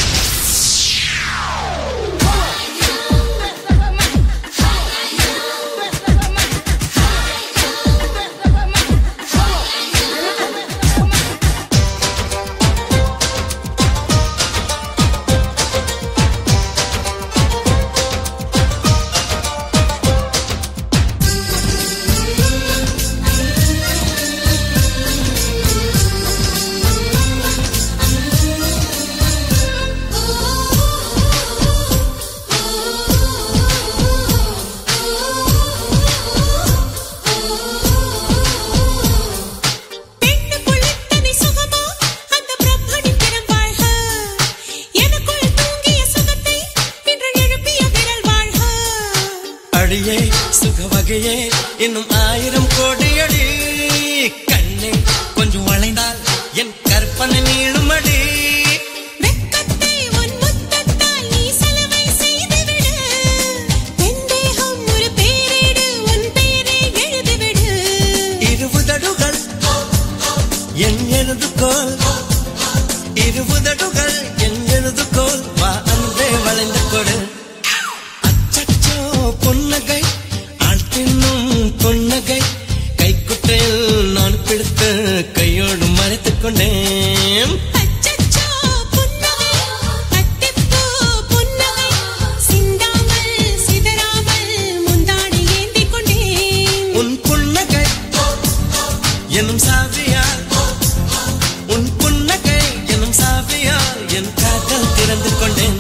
பெண்ணு புள்ளித்தனி சுகமா அந்த பிரம்மனின் திறம் வாழ்க எனக்குள் தூங்கிய சுகத்தை இன்று எழுப்பிய விரல் வாழ்க அடியே சுக வகையே இன்னும் ஆயிரம் கோடி அடி கண்ணே கொஞ்சம் வளைந்தால் என் கற்பனை நீளுமடி வெட்கத்தை உன் முத்தத்தால் நீ சலவை செய்துவிடு என் தேகம் ஒரு பேரேடு உன் பேரை எழுதிவிடு இருபுதடுகள் என் எழுதுகோல் இருபுதடுகள் என் எழுதுகோல் வா அன்பே வளைந்து கொடு அச்சச்சோ பொன்னகை ஆள் தின்னும் பொன்னகை கைக்குட்டையில் நான் பிடித்து கையோடு மறைத்துக் கொண்டேன் அச்சச்சோ புன்னகை அத்திப்பூ புன்னகை சிந்தாமல் சிதறாமல் முந்தானை ஏந்திக் கொண்டேன் உன் புன்னகை எனும் சாவியால் உன் புன்னகை எனும் சாவியால் என் காதல் திறந்து கொண்டேன்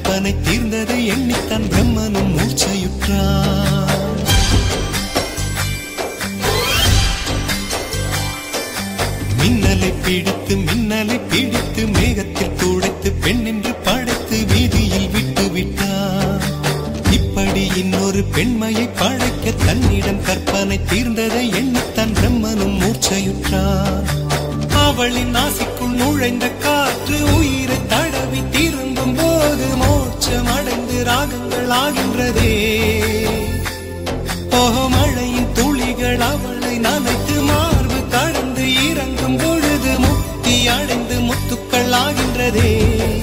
கற்பனை தீர்ந்ததை எண்ணித்தான் பிரம்மனும் மூச்சையுற்றான் மின்னலை பிடித்து மின்னலை பிடித்து மேகத்தில் துடைத்து பெண் என்று படைத்து வீதியில் விட்டு விட்டார் இப்படி இன்னொரு பெண்மையை பழைக்க தன்னிடம் கற்பனை தீர்ந்ததை எண்ணித்தான் பிரம்மனும் மூர்ச்சையுற்றார் அவளின் நாசிக்குள் நுழைந்த காற்று உயிரை தடவி திரும்பும் போது மோட்சம் அடைந்து ராகங்கள் ஆகின்றதே ஓஹோ மழையின் துளிகள் அவளை நனைத்து மார்பு கடந்து இறங்கும் பொழுது முக்தி அடைந்து முத்துக்கள் ஆகின்றதே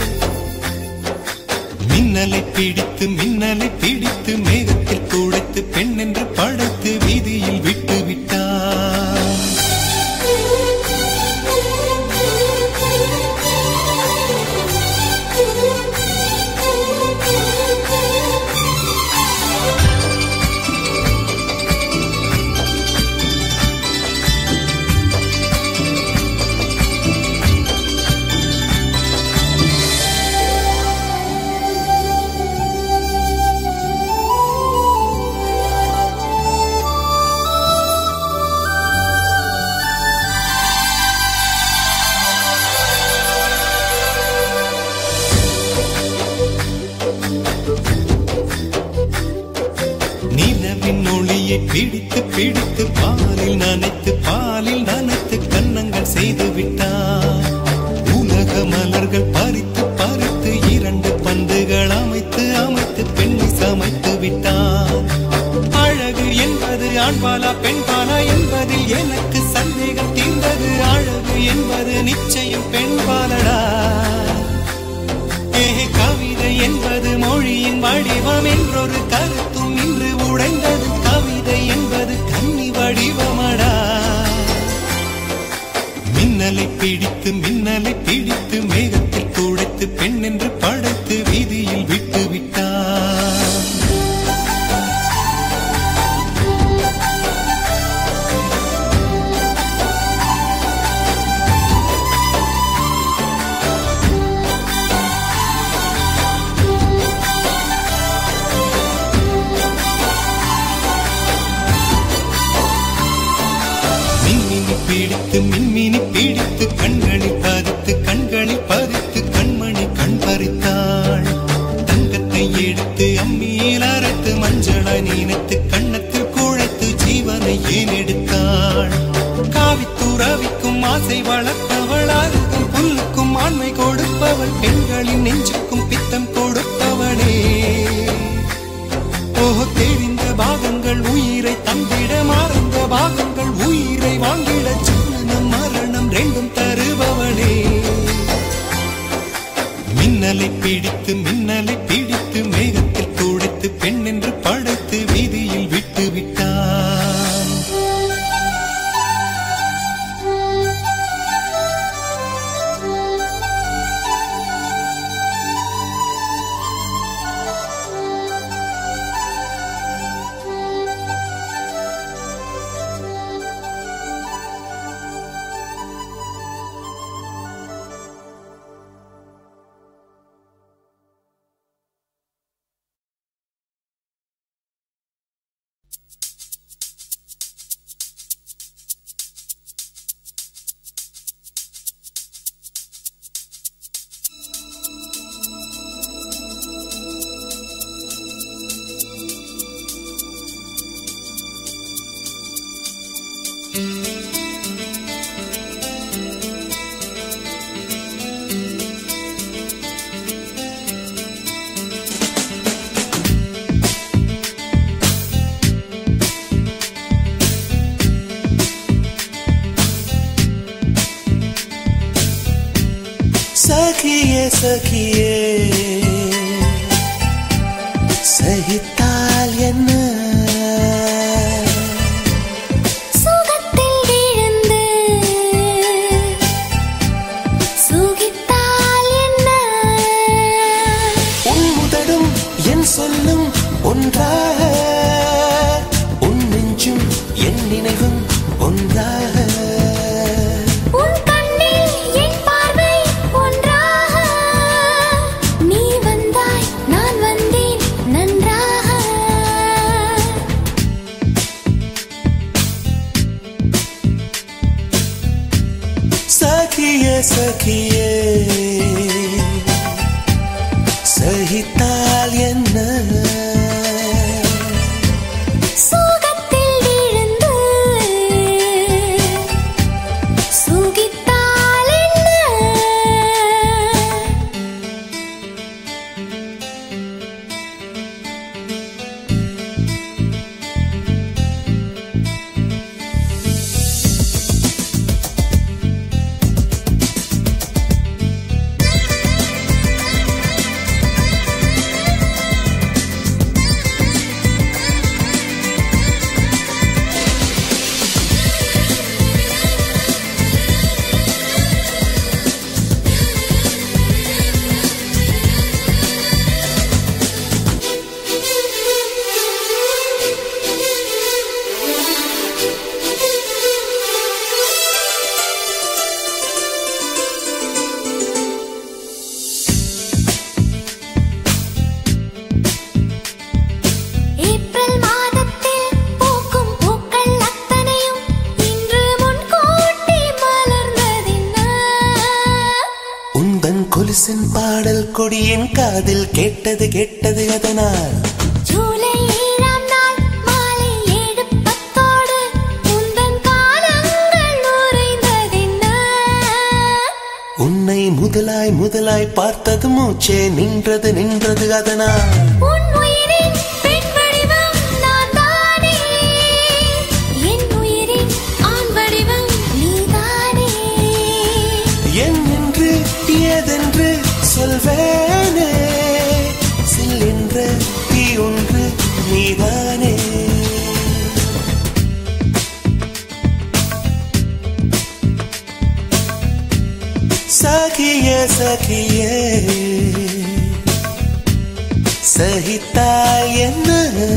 மின்னலை பிடித்து மின்னலை பிடித்து மேகத்தில் துடைத்து பெண் என்று படைத்து வீதியில் விட்டு விட்டார் நிலவின் ஒளியை பிடித்து பிடித்து பாலில் நனைத்து பாலில் நனைத்து கன்னங்கள் செய்து விட்டார் உலக மலர்கள் பறித்து பறித்து இரண்டு பந்துகள் அமைத்து அமைத்து பெண்ணை சமைத்து விட்டார் அழகு என்பது ஆண்பாலா பெண்பாலா என்பதில் எனக்கு சந்தேகம் தீர்ந்தது அழகு என்பது நிச்சயம் பெண்பாலடா ஏ கவிதை என்பது மொழியின் வடிவம் என்றொரு கருத்தும் இன்று உடைந்தது கவிதை என்பது கன்னி வடிவமடா மின்னலை பிடித்து மின்னலை பிடித்து மேகத்தில் துடைத்து பெண் என்று படைத்து வீதியில் விட்டு விட்டார் மின்மினி பிடித்து மின்மினி பிடித்து கண்களில் பதித்து கண்களில் பதித்து கண்மணி கண் பறித்தாள் தங்கத்தை எடுத்து அம்மியில் அரைத்து மஞ்சளாய் நினைத்து கண்ணத்தில் குழைத்து ஜீவனை ஏன் எடுத்தாள் காவித்துறவிக்கும் ஆசை வளர்த்தவள் அருகும் புல்லுக்கும் ஆண்மை கொடுப்பவள் பெண்களின் நெஞ்சுக்கும் பித்தம் கொடுப்பவளே ஓஹோ தெரிந்த பாகங்கள் உயிரை தந்திட மறந்த பாகங்கள் உயிரை வாங்கிட ஜனனம் மரணம் ரெண்டும் தருபவளே மின்னலை பிடித்து மின்னலை பிடித்து மேகத்தில் துடைத்து பெண் என்று படைத்து வீதியில் விட்டு விட்டான் சகியே சகியே சகித்தால் என்ன சுகத்தில் விழுந்து சுகித்தால் என்ன உன் முதடும் என் சொல்லும் ஒன்றாக உன் நெஞ்சும் என் நினைவும் ஒன்றாக உன் கண்ணில் என் பார்வை ஒன்றாக நீ வந்தாய் சகித்தால் என்ன சோகத்தில் விழுந்து சுகித்தால் என்ன ஏப்ரல் மாதத்தில் பூக்கும் பூக்கள் அத்தனையும் இன்று முன்கூட்டி மலர்ந்ததென்ன உந்தன் கொலுசின் பாடல் கொடியின் காதில் கேட்டது கேட்டது அதனால் ஜூலை ஏழாம் நாள் மாலை ஏழு பத்தோடு உந்தன் காலங்கள் உறைந்ததென்ன உன்னை முதலாய் முதலாய் பார்த்தது மூச்சே நின்றது நின்றது அதனால் உன் உயிரின் பெண் வடிவம் நான் தானே என் உயிரின் ஆண் வடிவம் நீதானே என் என்று ஏதென்று சொல்வேனே சில்லென்ற தீ ஒன்று நீதானே சகிய சகியே சகித்தால் என்ன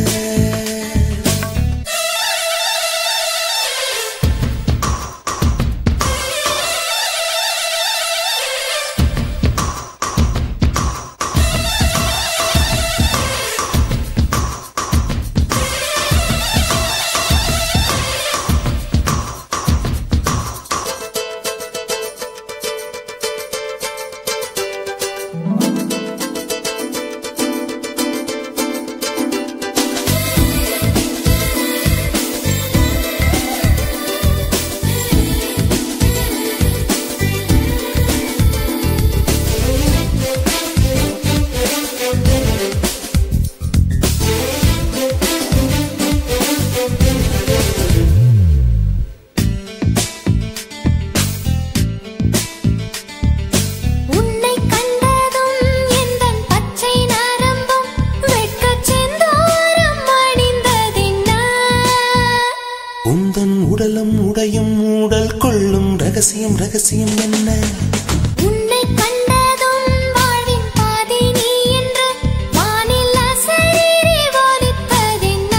உன்னை கண்டதும் எந்தன் பச்சை நரம்பும் வெட்கச் செந்தூரம் அணிந்ததென்ன உந்தன் உடலும் உடையும் ஊடல் கொள்ளும் ரகசியம் ரகசியம் என்ன உன்னை கண்டதும் வாழ்வின் பாதி நீ என்று வானில் அசரீரி வாலிப்பதென்ன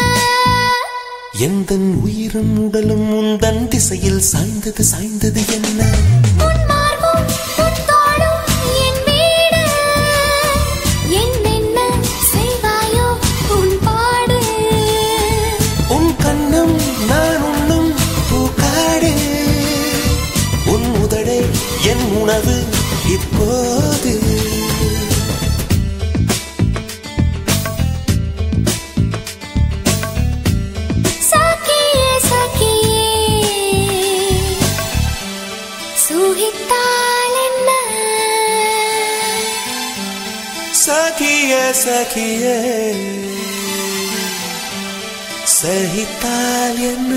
எந்தன் உயிரும் உடலும் உந்தன் திசையில் சாய்ந்தது சாய்ந்தது என்ன உன் மார்பும் உன் தோளும் என் வீடு என்னென்ன செய்வாயோ உன் பாடு உன் கண்ணம் நான் உண்ணும் பூக்காடு உன் உதடே என் உணவு இப்போது சகியே சகியே சுகித்தால் என்ன சகிய சகிய சகித்தால் என்ன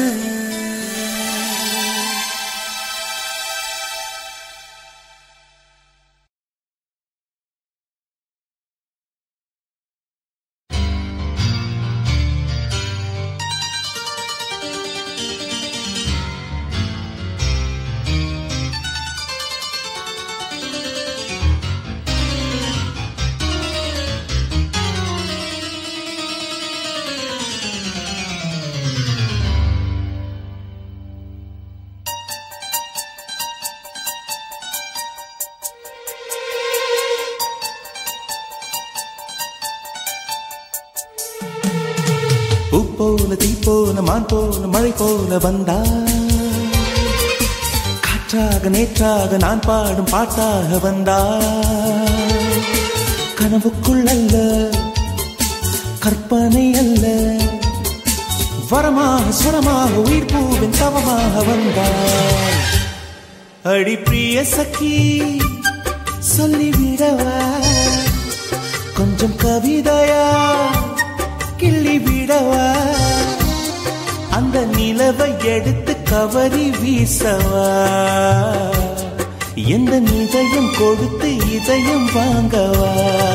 பூ போல தீ போல மான் போல மழை போல வந்தா காற்றாக நேற்றாக நான் பாடும் பாட்டாக வந்தா கனவுக்குள் அல்ல கற்பனை அல்ல வரமாக சுரமாக உயிர் பூவின் தவமாக வந்தாள் அடி பிரிய சखी சொல்லிவிடவா கொஞ்சம் கவிதையா கிள்ளி விடவா அந்த நிலவை எடுத்து கவரி வீசவா எந்த இதயம் கொடுத்து இதயம் வாங்கவா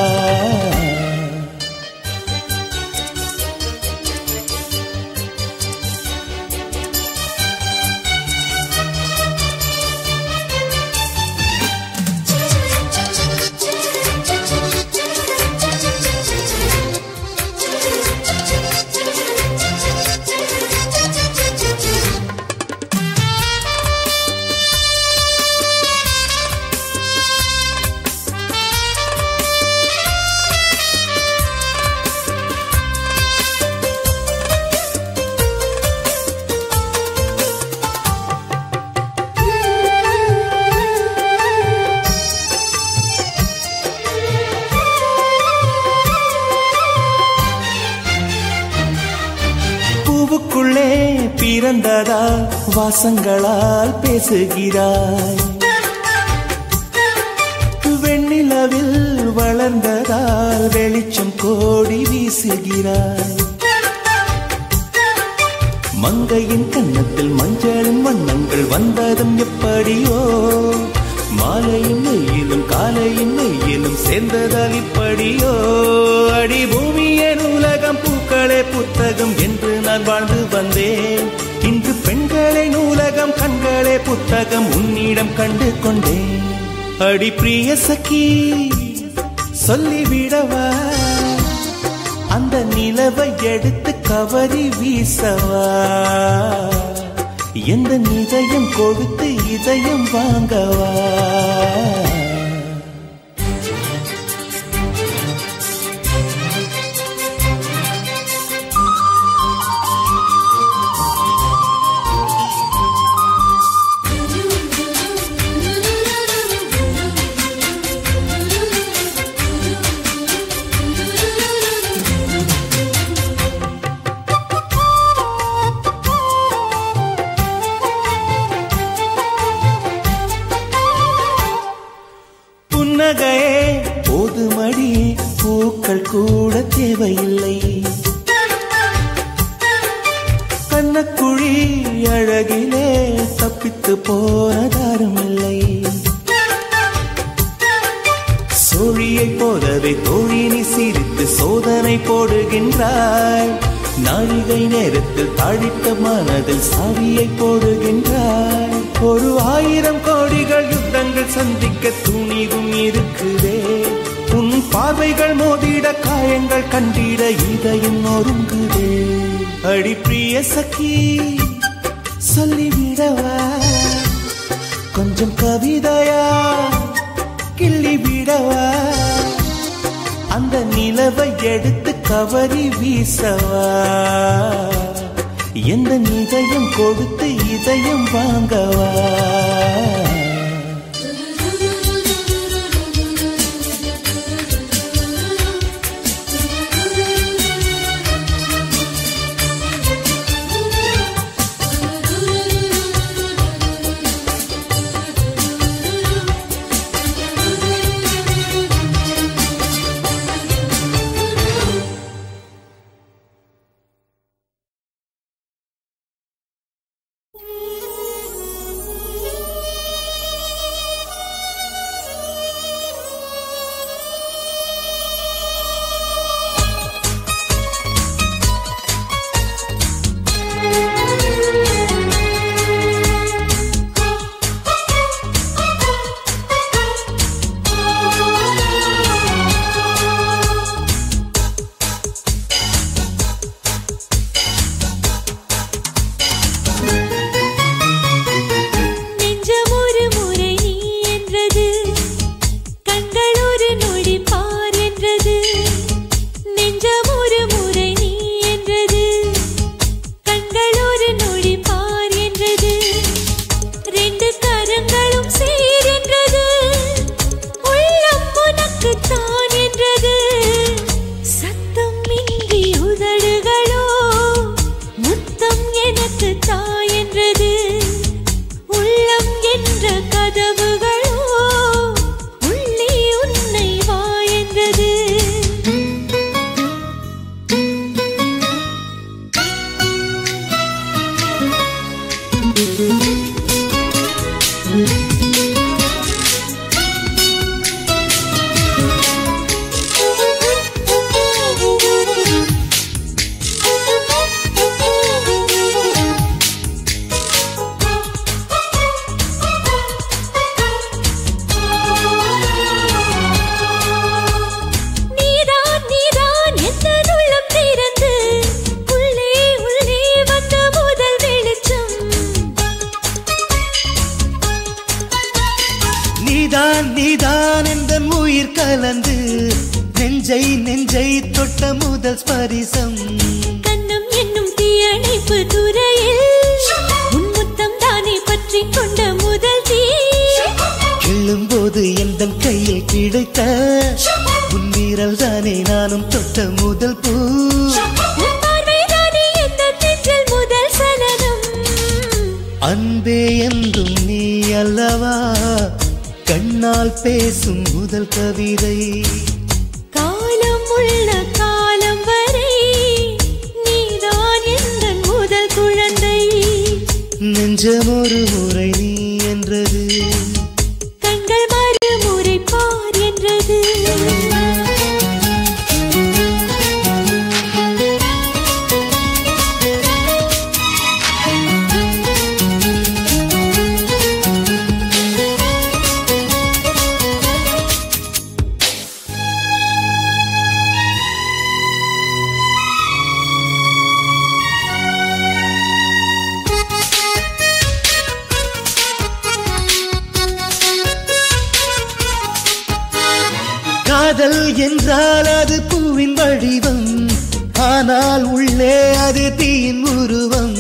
பூவுக்குள்ளே பிறந்ததால் வாசங்களால் பேசுகிறாய் வெண்ணிலவில் வளர்ந்ததால் வெளிச்சம் கோடி வீசுகிறாய் மங்கையின் கன்னத்தில் மஞ்சளும் வண்ணங்கள் வந்ததும் எப்படியோ மாலையும் நெய்யிலும் காலையும் நெய்யிலும் சேர்ந்ததால் இப்படியோ அடி பூமியின் உலகம் பூக்களே புத்தகம் என்று நான் வாழ்ந்து வந்தேன் இன்று பெண்களே நூலகம் கண்களே புத்தகம் உன்னிடம் கண்டு கொண்டேன் அடி பிரிய சखी சொல்லிவிடவா அந்த நிலவை எடுத்து கவரி வீசவா எந்த இதயம் கொடுத்து இதயம் வாங்கவா புன்னகையே போதுமடி பூக்கள் கூட தேவையில்லை கண்ணக்குழி அழகிலே தப்பித்து போனதாரும் இல்லை சோழியை போலவே தோழினி சிரித்து சோதனை போடுகின்றாய் நாழிகை நேரத்தில் தாழிட்ட மனதில் சாவியை போடுகின்றாய் ஒரு ஆயிரம் கோடிகள் யுத்தங்கள் சந்திக்க துணிவும் இருக்குதே உன் பார்வைகள் மோதிட காயங்கள் கண்டிட இதயம் நொறுங்குதே அடி பிரிய சखी சொல்லிவிடவா கொஞ்சம் கவிதையா கிள்ளி விடவா அந்த நிலவை எடுத்து கவரி வீசவா எந்த இதயம் கொடுத்து இதயம் வாங்கவா Thank you. நெஞ்சை நெஞ்சை தொட்ட முதல் ஸ்பரிசம் கண்ணம் என்னும் தீயணைப்பு துறையில் உன் முத்தம் தானே பற்றி கொண்ட முதல் தீ கிள்ளும்போது எந்த கையில் கிடைத்த உன் வீரல் தானே நானும் தொட்ட முதல் பூ உன் பார்வை தானே எந்த நெஞ்சில் முதல் சலனம் அன்பே என்றும் நீ அல்லவா கண்ணால் பேசும் முதல் கவிதை காலம் உள்ள காலம் வரை நீதான் எந்த முதல் குழந்தை நெஞ்சம் ஒரு முறை நீ என்றது கண்கள் மறுமுறை பார் என்றது காதல் என்றால் அது பூவின் வடிவம் ஆனால் உள்ளே அது தீயின் உருவம்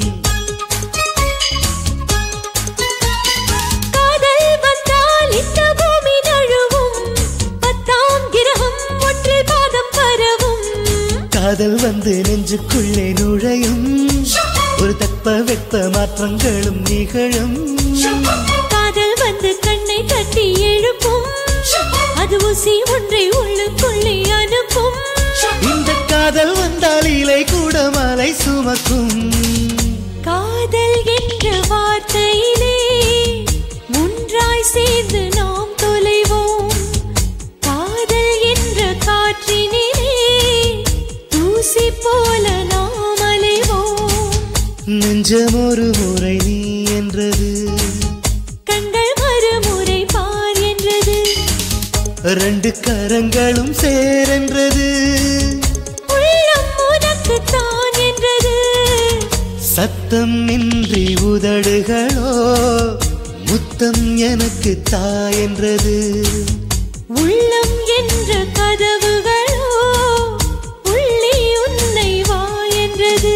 காதல் வந்தால் இந்த பூமி நழுவும் பத்தாம் கிரகம் ஒன்றில் பாதம் பரவும் காதல் வந்து நெஞ்சுக்குள்ளே நுழையும் ஒரு தட்ப வெப்ப மாற்றங்களும் நிகழும் காதல் வந்து கண்ணை தட்டி எழுப்பும் அது ஊசி ஒன்றை உள்ளுக்குள்ளே அனுப்பும் இந்த காதல் வந்தால் இலை கூட மலை சுமக்கும் காதல் என்ற வார்த்தையிலே ஒன்றாய் சேர்ந்து நாம் தொலைவோம் காதல் என்ற காற்றினிலே தூசி போல நாம் அலைவோம் நெஞ்சம் ஒரு முறை நீ என்றது கண்கள் மறுமுறை பார் என்றது ரெண்டு கரங்களும் சேரென்றது உள்ளம் உனக்கு தான் என்றது சத்தம் இன்றி உதடுகளோ முத்தம் எனக்கு தா என்றது உள்ளம் என்ற கதவுகளோ உள்ளே உன்னை வா என்றது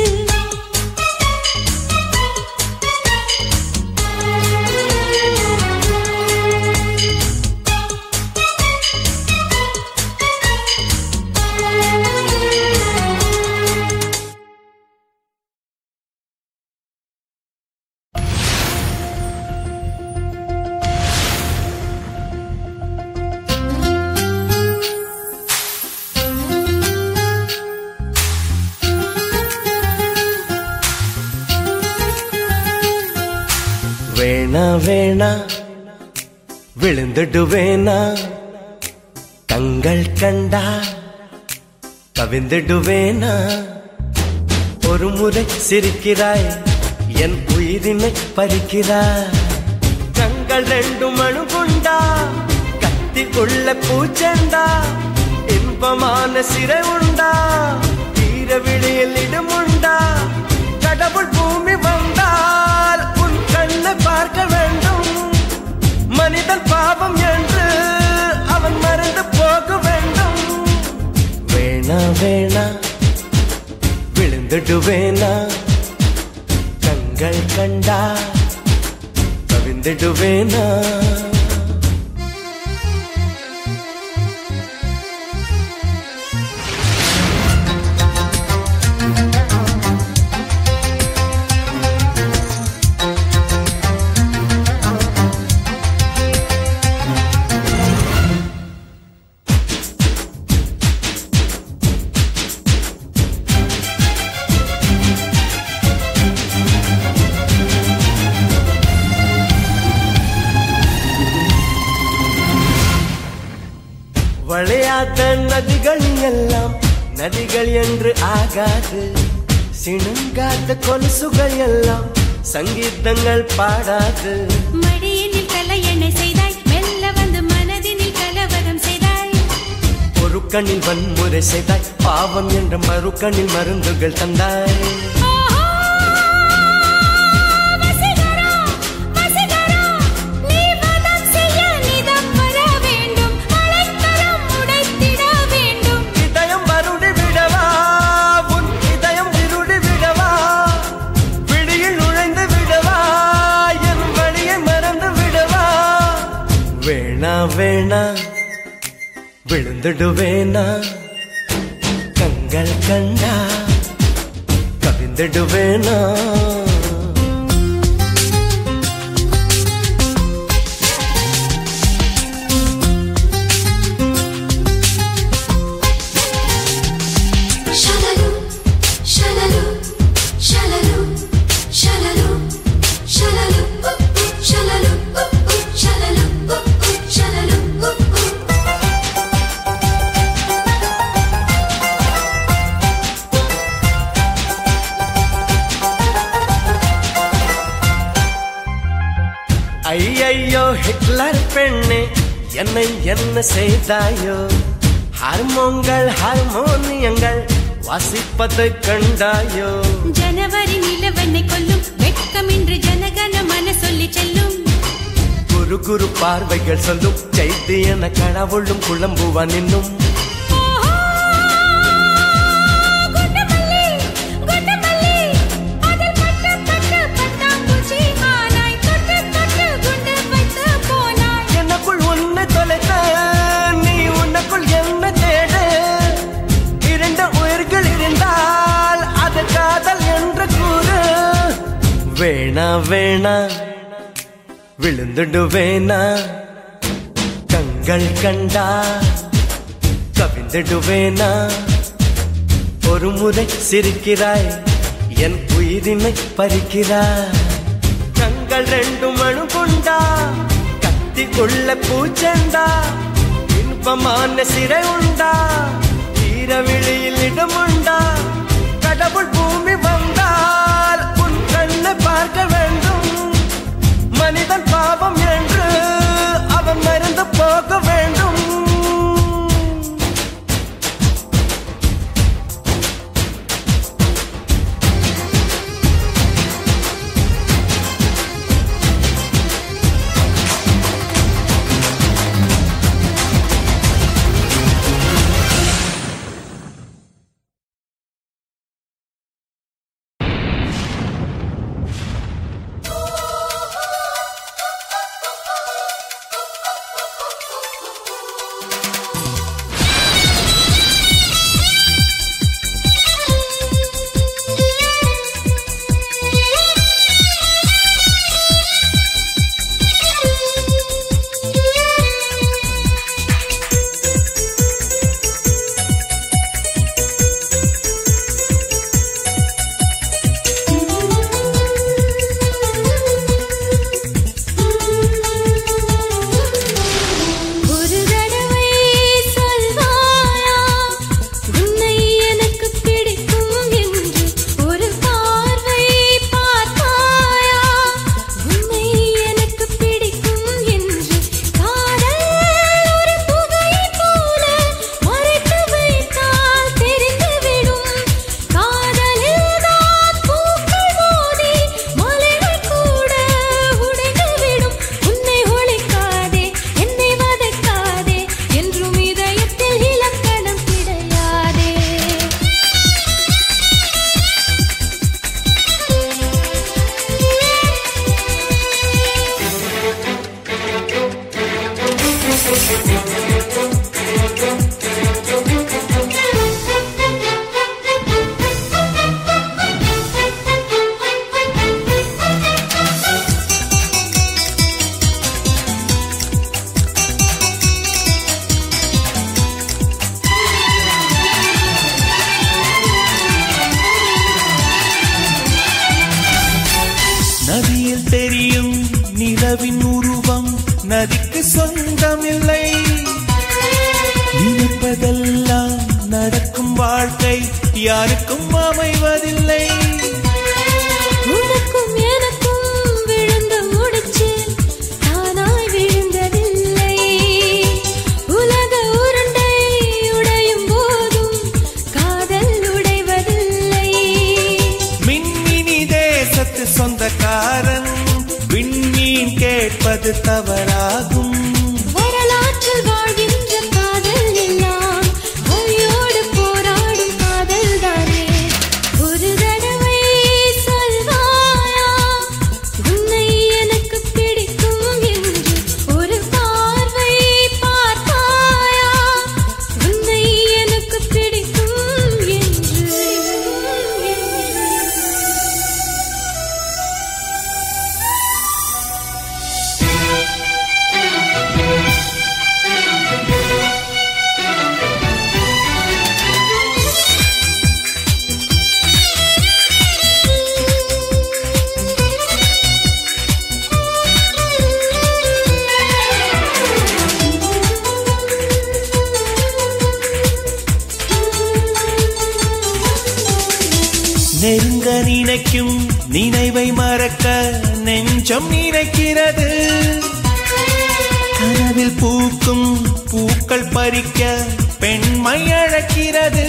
வேணா வேணா விழுந்துடுவேனா கண்கள் கண்டா கவிந்துடுவேனா ஒரு முறை சிரிக்கிறாய் என் உயிரினை பறிக்கிறாய் கண்கள் ரெண்டு மணு கொண்டா கத்திக்குள்ள பூச்செண்டா இன்பமான சிறை உண்டா தீர விழியில் இடமுண்டா கடவுள் பூமி வந்தால் உன் கண்ணை பார்க்க வேண்டும் மனிதன் பாவம் என்று அவன் மறந்து போக வேண்டும் வேணா வேணா விழுந்துடுவேனா கண்கள் கண்டா கவிந்துடுவேனா வளையாத நதிகள் எல்லாம் நதிகள் என்று ஆகாது சிணுங்காத கொலுசுகள் எல்லாம் சங்கீதங்கள் பாடாது மடியினில் கலையணை செய்தாய் மெல்ல வந்து மனதினில் கலவரம் செய்தாய் ஒரு கண்ணில் வன்முறை செய்தாய் பாவம் என்ற மறுக்கண்ணில் மருந்துகள் தந்தாய் வசீகரா, வசீகரா, நீ வதம் செய்ய நிதம் வர வேண்டும். மலைக்கரம் உடைத்திட விழுந்துடுவேனா கண்கள் கண்டா கவிந்துடுவேனா Shalaloom, shalaloom, shalaloom, shalaloom, shalaloom, ooh, ooh, shalaloom, ooh, ooh, shalaloom, ooh, ooh, shalaloom, ooh, ooh. ஐயையோ ஹிட்லர் பெண்ணே என்னை என்ன செய்தாயோ ஹார்மோன்கள் ஹார்மோனியங்கள் வாசிப்பதை கண்டாயோ ஜனவரி நிலவெண்ணை கொல்லும் வெட்கமின்றி ஜனகன மன சொல்லி செல்லும் குரு குரு பார்வைகள் சொல்லும் சைத்தியன கடவுளும் குழம்புவான் இன்னும் ஓஹோ, குண்டுமல்லி, குண்டுமல்லி, அதில் பட்டு, பட்டு, பட்டாம்பூச்சி ஆனாய். தொட்டு, தொட்டு, குண்டு வைத்து போனாய். எனக்குள் உன்னை தொலைத்த நீ உனக்குள் என்ன தேட இரண்டு உயிர்கள் இருந்தால் அது காதல் என்று கூறு வேணா வேணா விழுந்துடுவேனா கண்கள் கண்டா கவிந்துடுவேனா ஒரு முறை சிரிக்கிறாய் என் உயிரினை பறிக்கிறாய் கண்கள் ரெண்டும் அணுகுண்டா கத்தி கொள்ள பூச்செண்டா இன்பமான சிறை உண்டா ஈரவிழியில் இடமுண்டா கடவுள் பூமி வந்தால் உன் கண்ணை பார்க்க வேண்டும் மனிதன் பாவம் என்று அவன் மறந்து போக வேண்டும் ஒரு தடவை சொல்வாயா உன்னை எனக்கு பிடிக்கும் என்று ஒரு பார்வை பார்த்தாயா உன்னை எனக்கு பிடிக்கும் என்று காதல் ஒரு புகை போல மறைத்து வைத்தால் தெரிந்துவிடும் காதலில் தான் பூக்கள் மோதி மலைகள் கூட உடைந்துவிடும் உன்னை ஒழிக்காதே என்னை வதைக்காதே என்றும் இதயத்தில் இலக்கணம் கிடையாதே நதியில் தெரியும் நிலவின் உருவம் நதிக்கு சொந்தமில்லை நினைப்பதெல்லாம் நடக்கும் வாழ்க்கை யாருக்கும் அமைவதில்லை உனக்கும் எனக்கும் விழுந்த முடிச்சு தானாய் விழுந்ததில்லை உலக உருண்டை உடையும் போதும் காதல் உடைவதில்லை மின்மினி தேசத்து சொந்தக்காரன் விண்மீன் கேட்பது தவறாகும் வரலாற்றில் வாழ்கின்ற காதல் எல்லாம் வழியோடு போராடும் காதல் தானே ஒரு தடவை சொல்வாயா உன்னை எனக்கு பிடிக்கும் என்று ஒரு பார்வை பார்த்தாயா நெருங்க நினைக்கும் நினைவை மறக்க நெஞ்சம் நினைக்கிறது கனவில் பூக்கும் பூக்கள் பறிக்க பெண்மை அழைக்கிறது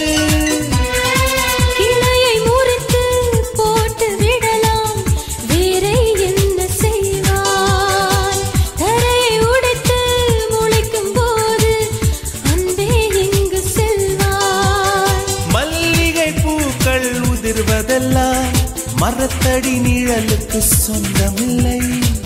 கிளையை முறித்து போட்டு விடலாம் வேறே என்ன செய்வாய் தரையை உடைத்து முளைக்கும் போது அன்பே எங்கு செல்வாய் மல்லிகை பூக்கள் உதிர்வதெல்லாம் மரத்தடி நிழலுக்கு சொந்தமில்லை